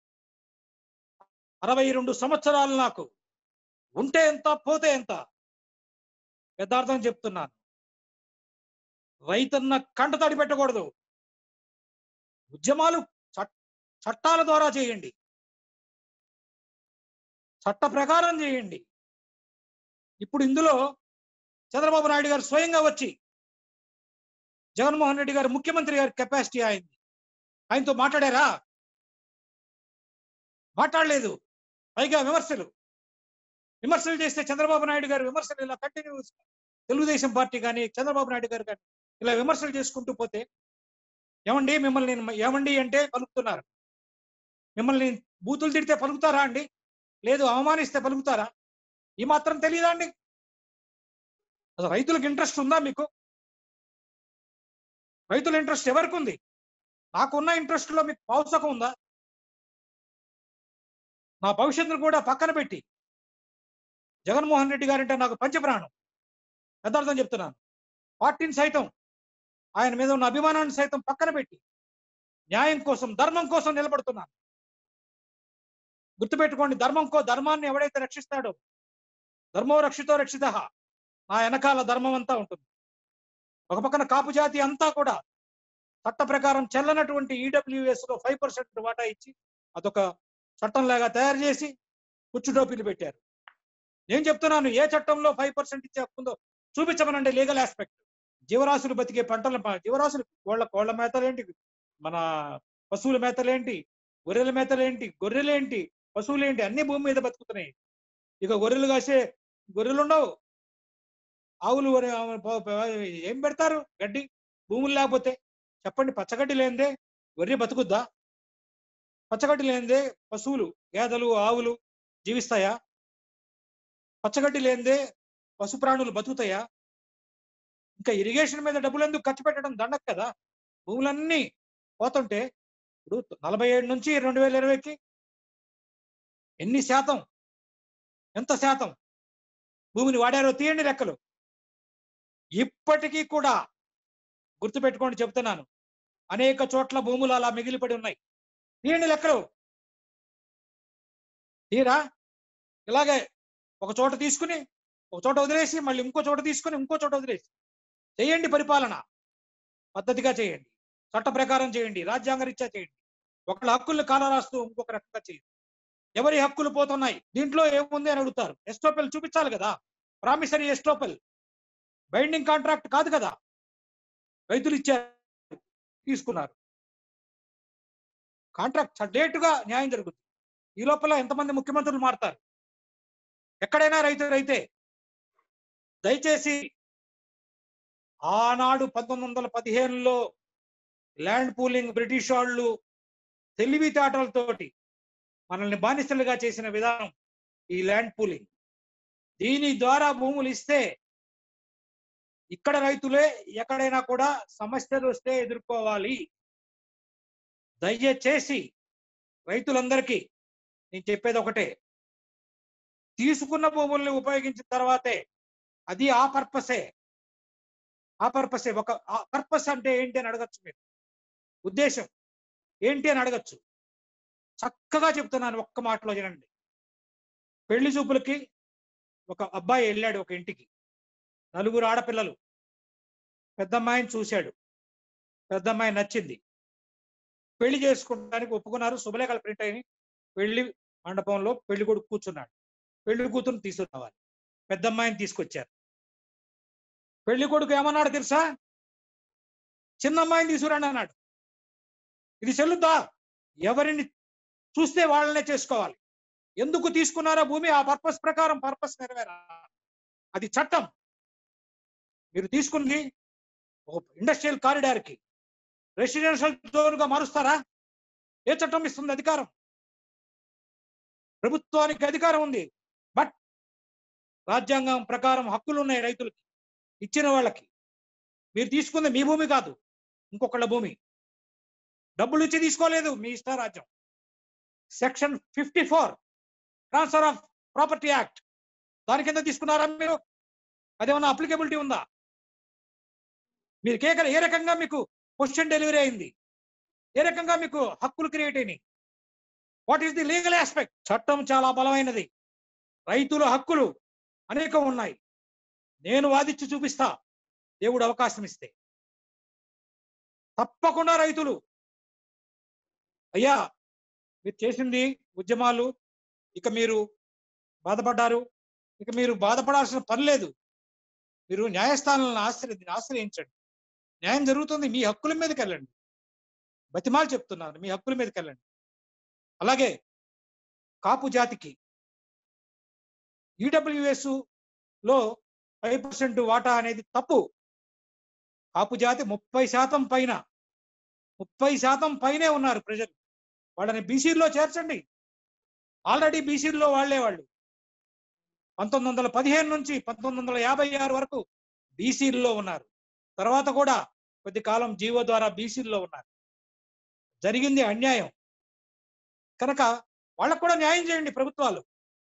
అరవై రెండు సంవత్సరాలు నాకు ఉంటే ఎంత పోతే ఎంత యథార్థం చెప్తున్నాను రైతన్న కంట తడి పెట్టకూడదు ఉద్యమాలు చట్- చట్టాల ద్వారా చేయండి చట్ట ప్రకారం చేయండి ఇప్పుడు ఇందులో చంద్రబాబు నాయుడు గారు స్వయంగా వచ్చి జగన్మోహన్ రెడ్డి గారు ముఖ్యమంత్రి గారి కెపాసిటీ అయింది ఆయనతో మాట్లాడారా మాట్లాడలేదు పైగా విమర్శలు విమర్శలు చేస్తే చంద్రబాబు నాయుడు గారు విమర్శలు ఇలా కంటిన్యూస్ తెలుగుదేశం పార్టీ కానీ చంద్రబాబు నాయుడు గారు కానీ ఇలా విమర్శలు చేసుకుంటూ పోతే ఏమండి మిమ్మల్ని నేను ఏమండి అంటే పలుకుతున్నారు మిమ్మల్ని బూతులు తిడితే పలుకుతారా అండి లేదు అవమానిస్తే పలుకుతారా ఈ మాత్రం తెలియదా అండి అసలు రైతులకు ఇంట్రెస్ట్ ఉందా మీకు రైతుల ఇంట్రెస్ట్ ఎవరికి ఉంది నాకున్న ఇంట్రెస్ట్ లో మీకు పౌసకం ఉందా నా భవిష్యత్తును కూడా పక్కన పెట్టి జగన్మోహన్ రెడ్డి గారంటే నాకు పంచప్రాణం యథార్థం చెప్తున్నాను పార్టీని సైతం ఆయన మీద ఉన్న అభిమానాన్ని సైతం పక్కన పెట్టి న్యాయం కోసం ధర్మం కోసం నిలబడుతున్నాను గుర్తుపెట్టుకోండి ధర్మం కో ధర్మాన్ని ఎవడైతే రక్షిస్తాడో ధర్మో రక్షితో రక్షిత నా వెనకాల ధర్మం అంతా ఉంటుంది ఒక పక్కన కాపు జాతి అంతా కూడా చట్ట ప్రకారం చెల్లనటువంటి ఈడబ్ల్యూఎస్ లో ఫైవ్ పర్సెంట్ వాటా ఇచ్చి అదొక చట్టంలాగా తయారు చేసి కుచ్చు టోపీలు పెట్టారు నేను చెప్తున్నాను ఏ చట్టంలో ఫైవ్ పర్సెంట్ ఇచ్చే హక్కు ఉందో చూపించమనండి లీగల్ ఆస్పెక్ట్ జీవరాశులు బతికే పంటల ప- జీవరాశులు కోళ్ళ కోళ్ళ మేతలేంటి మన పశువుల మేతలేంటి గొర్రెల మేతలేంటి గొర్రెలేంటి పశువులేంటి అన్ని భూమి మీద బతుకుతున్నాయి ఇక గొర్రెలు కాసే గొర్రెలు ఉండవు ఆవులు వరి- ఆ, ప- ప- ఏం పెడతారు గడ్డి భూములు లేకపోతే చెప్పండి పచ్చగడ్డి లేనిదే వరి బతుకుద్దా పచ్చగడ్డి లేనిదే పశువులు గేదెలు ఆవులు జీవిస్తాయా పచ్చగడ్డి లేనిదే పశు ప్రాణులు బతుకుతాయా ఇంకా ఇరిగేషన్ మీద డబ్బులు ఎందుకు ఖర్చు పెట్టడం దండక కదా భూములన్నీ పోతుంటే ఇప్పుడు నలభై ఏడు నుంచి రెండు వేల ఇరవైకి ఎన్ని శాతం ఎంత శాతం భూమిని వాడారో తీయండి లెక్కలు ఇప్పటికీ కూడా గుర్తుపెట్టుకోండి చెప్తున్నాను అనేక చోట్ల భూములు అలా మిగిలిపడి ఉన్నాయి తీయండి లెక్కలు తీరా ఇలాగే ఒక చోట తీసుకుని ఒక చోట వదిలేసి మళ్ళీ ఇంకో చోట తీసుకుని ఇంకో చోట వదిలేసి చేయండి పరిపాలన పద్ధతిగా చేయండి చట్ట ప్రకారం చేయండి రాజ్యాంగ రీత్యా చేయండి ఒకళ్ళ హక్కుల్ని కాలరాస్తూ ఇంకొక రకంగా చేయండి ఎవరి హక్కులు పోతున్నాయి దీంట్లో ఏముంది అని అడుగుతారు ఎస్టోపెల్ చూపించాలి కదా ప్రామిసరీ ఎస్టోపెల్ బైండింగ్ కాంట్రాక్ట్ కాదు కదా రైతులు ఇచ్చారు తీసుకున్నారు కాంట్రాక్ట్ డేటుగా న్యాయం జరుగుతుంది ఈ లోపల ఎంతమంది ముఖ్యమంత్రులు మారుతారు ఎక్కడైనా రైతు రైతే దయచేసి ఆనాడు పంతొమ్మిది వందల పదిహేనులో ల్యాండ్ పూలింగ్ బ్రిటిష్ వాళ్ళు తెలివితేటలతోటి మనల్ని బానిసలుగా చేసిన విధానం ఈ ల్యాండ్ పూలింగ్ దీని ద్వారా భూములు ఇస్తే ఇక్కడ రైతులే ఎక్కడైనా కూడా సమస్యలు వస్తే ఎదుర్కోవాలి దయచేసి రైతులందరికీ నేను చెప్పేది ఒకటే తీసుకున్న భూముల్ని ఉపయోగించిన తర్వాతే అది ఆ పర్పసే ఆ పర్పసే ఒక పర్పస్ అంటే ఏంటి అని అడగచ్చు మీరు ఉద్దేశం ఏంటి అని అడగచ్చు చక్కగా చెప్తున్నాను ఒక్క మాటలో వినండి పెళ్లి చూపులకి ఒక అబ్బాయి వెళ్ళాడు ఒక ఇంటికి నలుగురు ఆడపిల్లలు పెద్దమ్మాయిని చూశాడు పెద్దమ్మాయి నచ్చింది పెళ్లి చేసుకోవడానికి ఒప్పుకున్నారు శుభలేఖలు ప్రింట్ అయిన పెళ్లి మండపంలో పెళ్లి కొడుకు కూర్చున్నాడు పెళ్లి కూతురుని తీసుకురావాలి పెద్దమ్మాయిని తీసుకొచ్చారు పెళ్లి కొడుకు ఏమన్నాడు తెలుసా చిన్న అమ్మాయిని తీసుకురండి అన్నాడు ఇది చెల్లుద్దా ఎవరిని చూస్తే వాళ్ళనే చేసుకోవాలి ఎందుకు తీసుకున్నారో భూమి ఆ పర్పస్ ప్రకారం పర్పస్ నెరవేరా అది చట్టం మీరు తీసుకుంది ఒక ఇండస్ట్రియల్ కారిడార్ కి రెసిడెన్షియల్ జోన్ గా మారుస్తారా ఏ చట్టం ఇస్తుంది అధికారం ప్రభుత్వానికి అధికారం ఉంది బట్ రాజ్యాంగం ప్రకారం హక్కులు ఉన్నాయి రైతులకి ఇచ్చిన వాళ్ళకి మీరు తీసుకుంది మీ భూమి కాదు ఇంకొకళ్ళ భూమి డబ్బులు ఇచ్చి తీసుకోలేదు మీ ఇష్ట రాజ్యం section fifty four transfer of property act దాని కింద తీసుకున్నారా మీరు అదేమన్నా అప్లికబిలిటీ ఉందా మీరు కేక ఏ రకంగా మీకు క్వశ్చన్ డెలివరీ అయింది ఏ రకంగా మీకు హక్కులు క్రియేట్ అయినాయి what is the legal aspect చట్టం చాలా బలమైనది రైతుల హక్కులు అనేకం ఉన్నాయి నేను వాదించి చూపిస్తా దేవుడు అవకాశం ఇస్తే తప్పకుండా రైతులు అయ్యా మీరు చేసింది ఉద్యమాలు ఇక మీరు బాధపడ్డారు ఇక మీరు బాధపడాల్సిన పని లేదు మీరు న్యాయస్థానాలను ఆశ్రయి ఆశ్రయించండి న్యాయం జరుగుతుంది మీ హక్కుల మీదకి వెళ్ళండి బతిమాలు చెప్తున్నాను మీ హక్కుల మీదకి వెళ్ళండి అలాగే కాపు జాతికి ఈడబ్ల్యూఎస్ లో ఫైవ్ పర్సెంట్ వాటా అనేది తప్పు కాపు జాతి ముప్పై శాతం పైన ముప్పై శాతం పైనే ఉన్నారు ప్రజలు వాళ్ళని బీసీలో చేర్చండి ఆల్రెడీ బీసీలో వాళ్లే వాళ్ళు పంతొమ్మిది వందల పదిహేను నుంచి పంతొమ్మిది వందల యాభై ఆరు వరకు బీసీల్లో ఉన్నారు తర్వాత కూడా కొద్ది కాలం జీవో ద్వారా బీసీల్లో ఉన్నారు జరిగింది అన్యాయం కనుక వాళ్ళకు కూడా న్యాయం చేయండి ప్రభుత్వాలు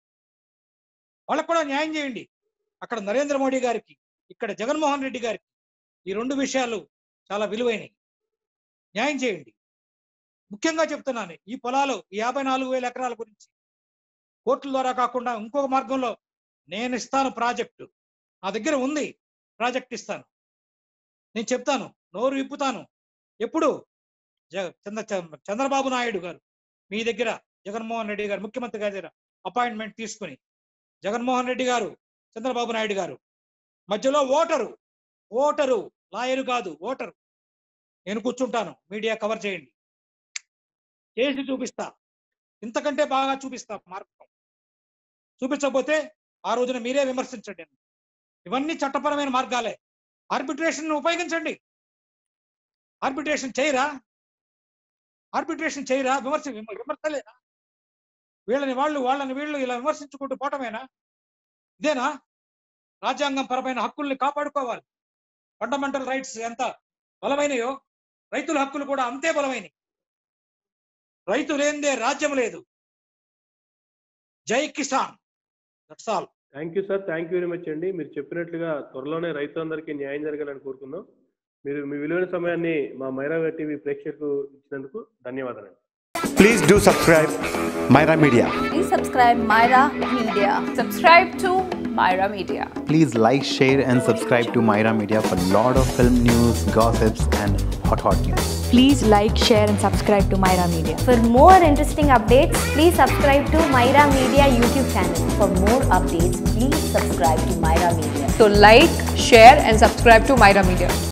వాళ్ళకు కూడా న్యాయం చేయండి అక్కడ నరేంద్ర మోడీ గారికి ఇక్కడ జగన్మోహన్ రెడ్డి గారికి ఈ రెండు విషయాలు చాలా విలువైనవి న్యాయం చేయండి ముఖ్యంగా చెప్తున్నాను ఈ పొలాలు ఈ యాభై నాలుగు వేల ఎకరాల గురించి కోర్టుల ద్వారా కాకుండా ఇంకొక మార్గంలో నేను ఇస్తాను ప్రాజెక్టు నా దగ్గర ఉంది ప్రాజెక్ట్ ఇస్తాను నేను చెప్తాను నోరు విప్పుతాను ఎప్పుడు జ- చంద్ర చ- చంద్రబాబు నాయుడు గారు మీ దగ్గర జగన్మోహన్ రెడ్డి గారు ముఖ్యమంత్రి గారి దగ్గర అపాయింట్మెంట్ తీసుకుని జగన్మోహన్ రెడ్డి గారు చంద్రబాబు నాయుడు గారు మధ్యలో ఓటరు ఓటరు లాయరు కాదు ఓటరు నేను కూర్చుంటాను మీడియా కవర్ చేయండి చేసి చూపిస్తా ఇంతకంటే బాగా చూపిస్తా మార్గం చూపించకపోతే ఆ రోజున మీరే విమర్శించండి ఇవన్నీ చట్టపరమైన మార్గాలే ఆర్బిట్రేషన్ ఉపయోగించండి ఆర్బిట్రేషన్ చేయరా ఆర్బిట్రేషన్ చేయరా విమర్శ విమ- విమర్శలేనా వీళ్ళని వాళ్ళు వాళ్ళని వీళ్ళు ఇలా విమర్శించుకుంటూ పోవటమేనా ఇదేనా రాజ్యాంగం పరమైన హక్కుల్ని కాపాడుకోవాలి ఫండమెంటల్ రైట్స్ ఎంత బలమైనయో రైతుల హక్కులు కూడా అంతే బలమైనవి రైతు లేనిదే రాజ్యం లేదు జై కిసాన్ that's all thank you sir thank you very much అండి మీరు చెప్పినట్లుగా త్వరలోనే రైతులందరికీ న్యాయం జరగాలని కోరుకుందాం మీరు మీ విలువైన సమయాన్ని మా మైరా టీవీ ప్రేక్షకులకు ఇచ్చినందుకు ధన్యవాదాలు Please do subscribe Myra Media. Please subscribe Myra Media. Subscribe to Myra Media. Please like, share, and subscribe to Myra Media for lot of film news, gossips, and hot hot news. Please like, share, and subscribe to Myra Media. For more interesting updates, please subscribe to Myra Media YouTube channel. For more updates, please subscribe to Myra Media. So like, share and subscribe to Myra Media.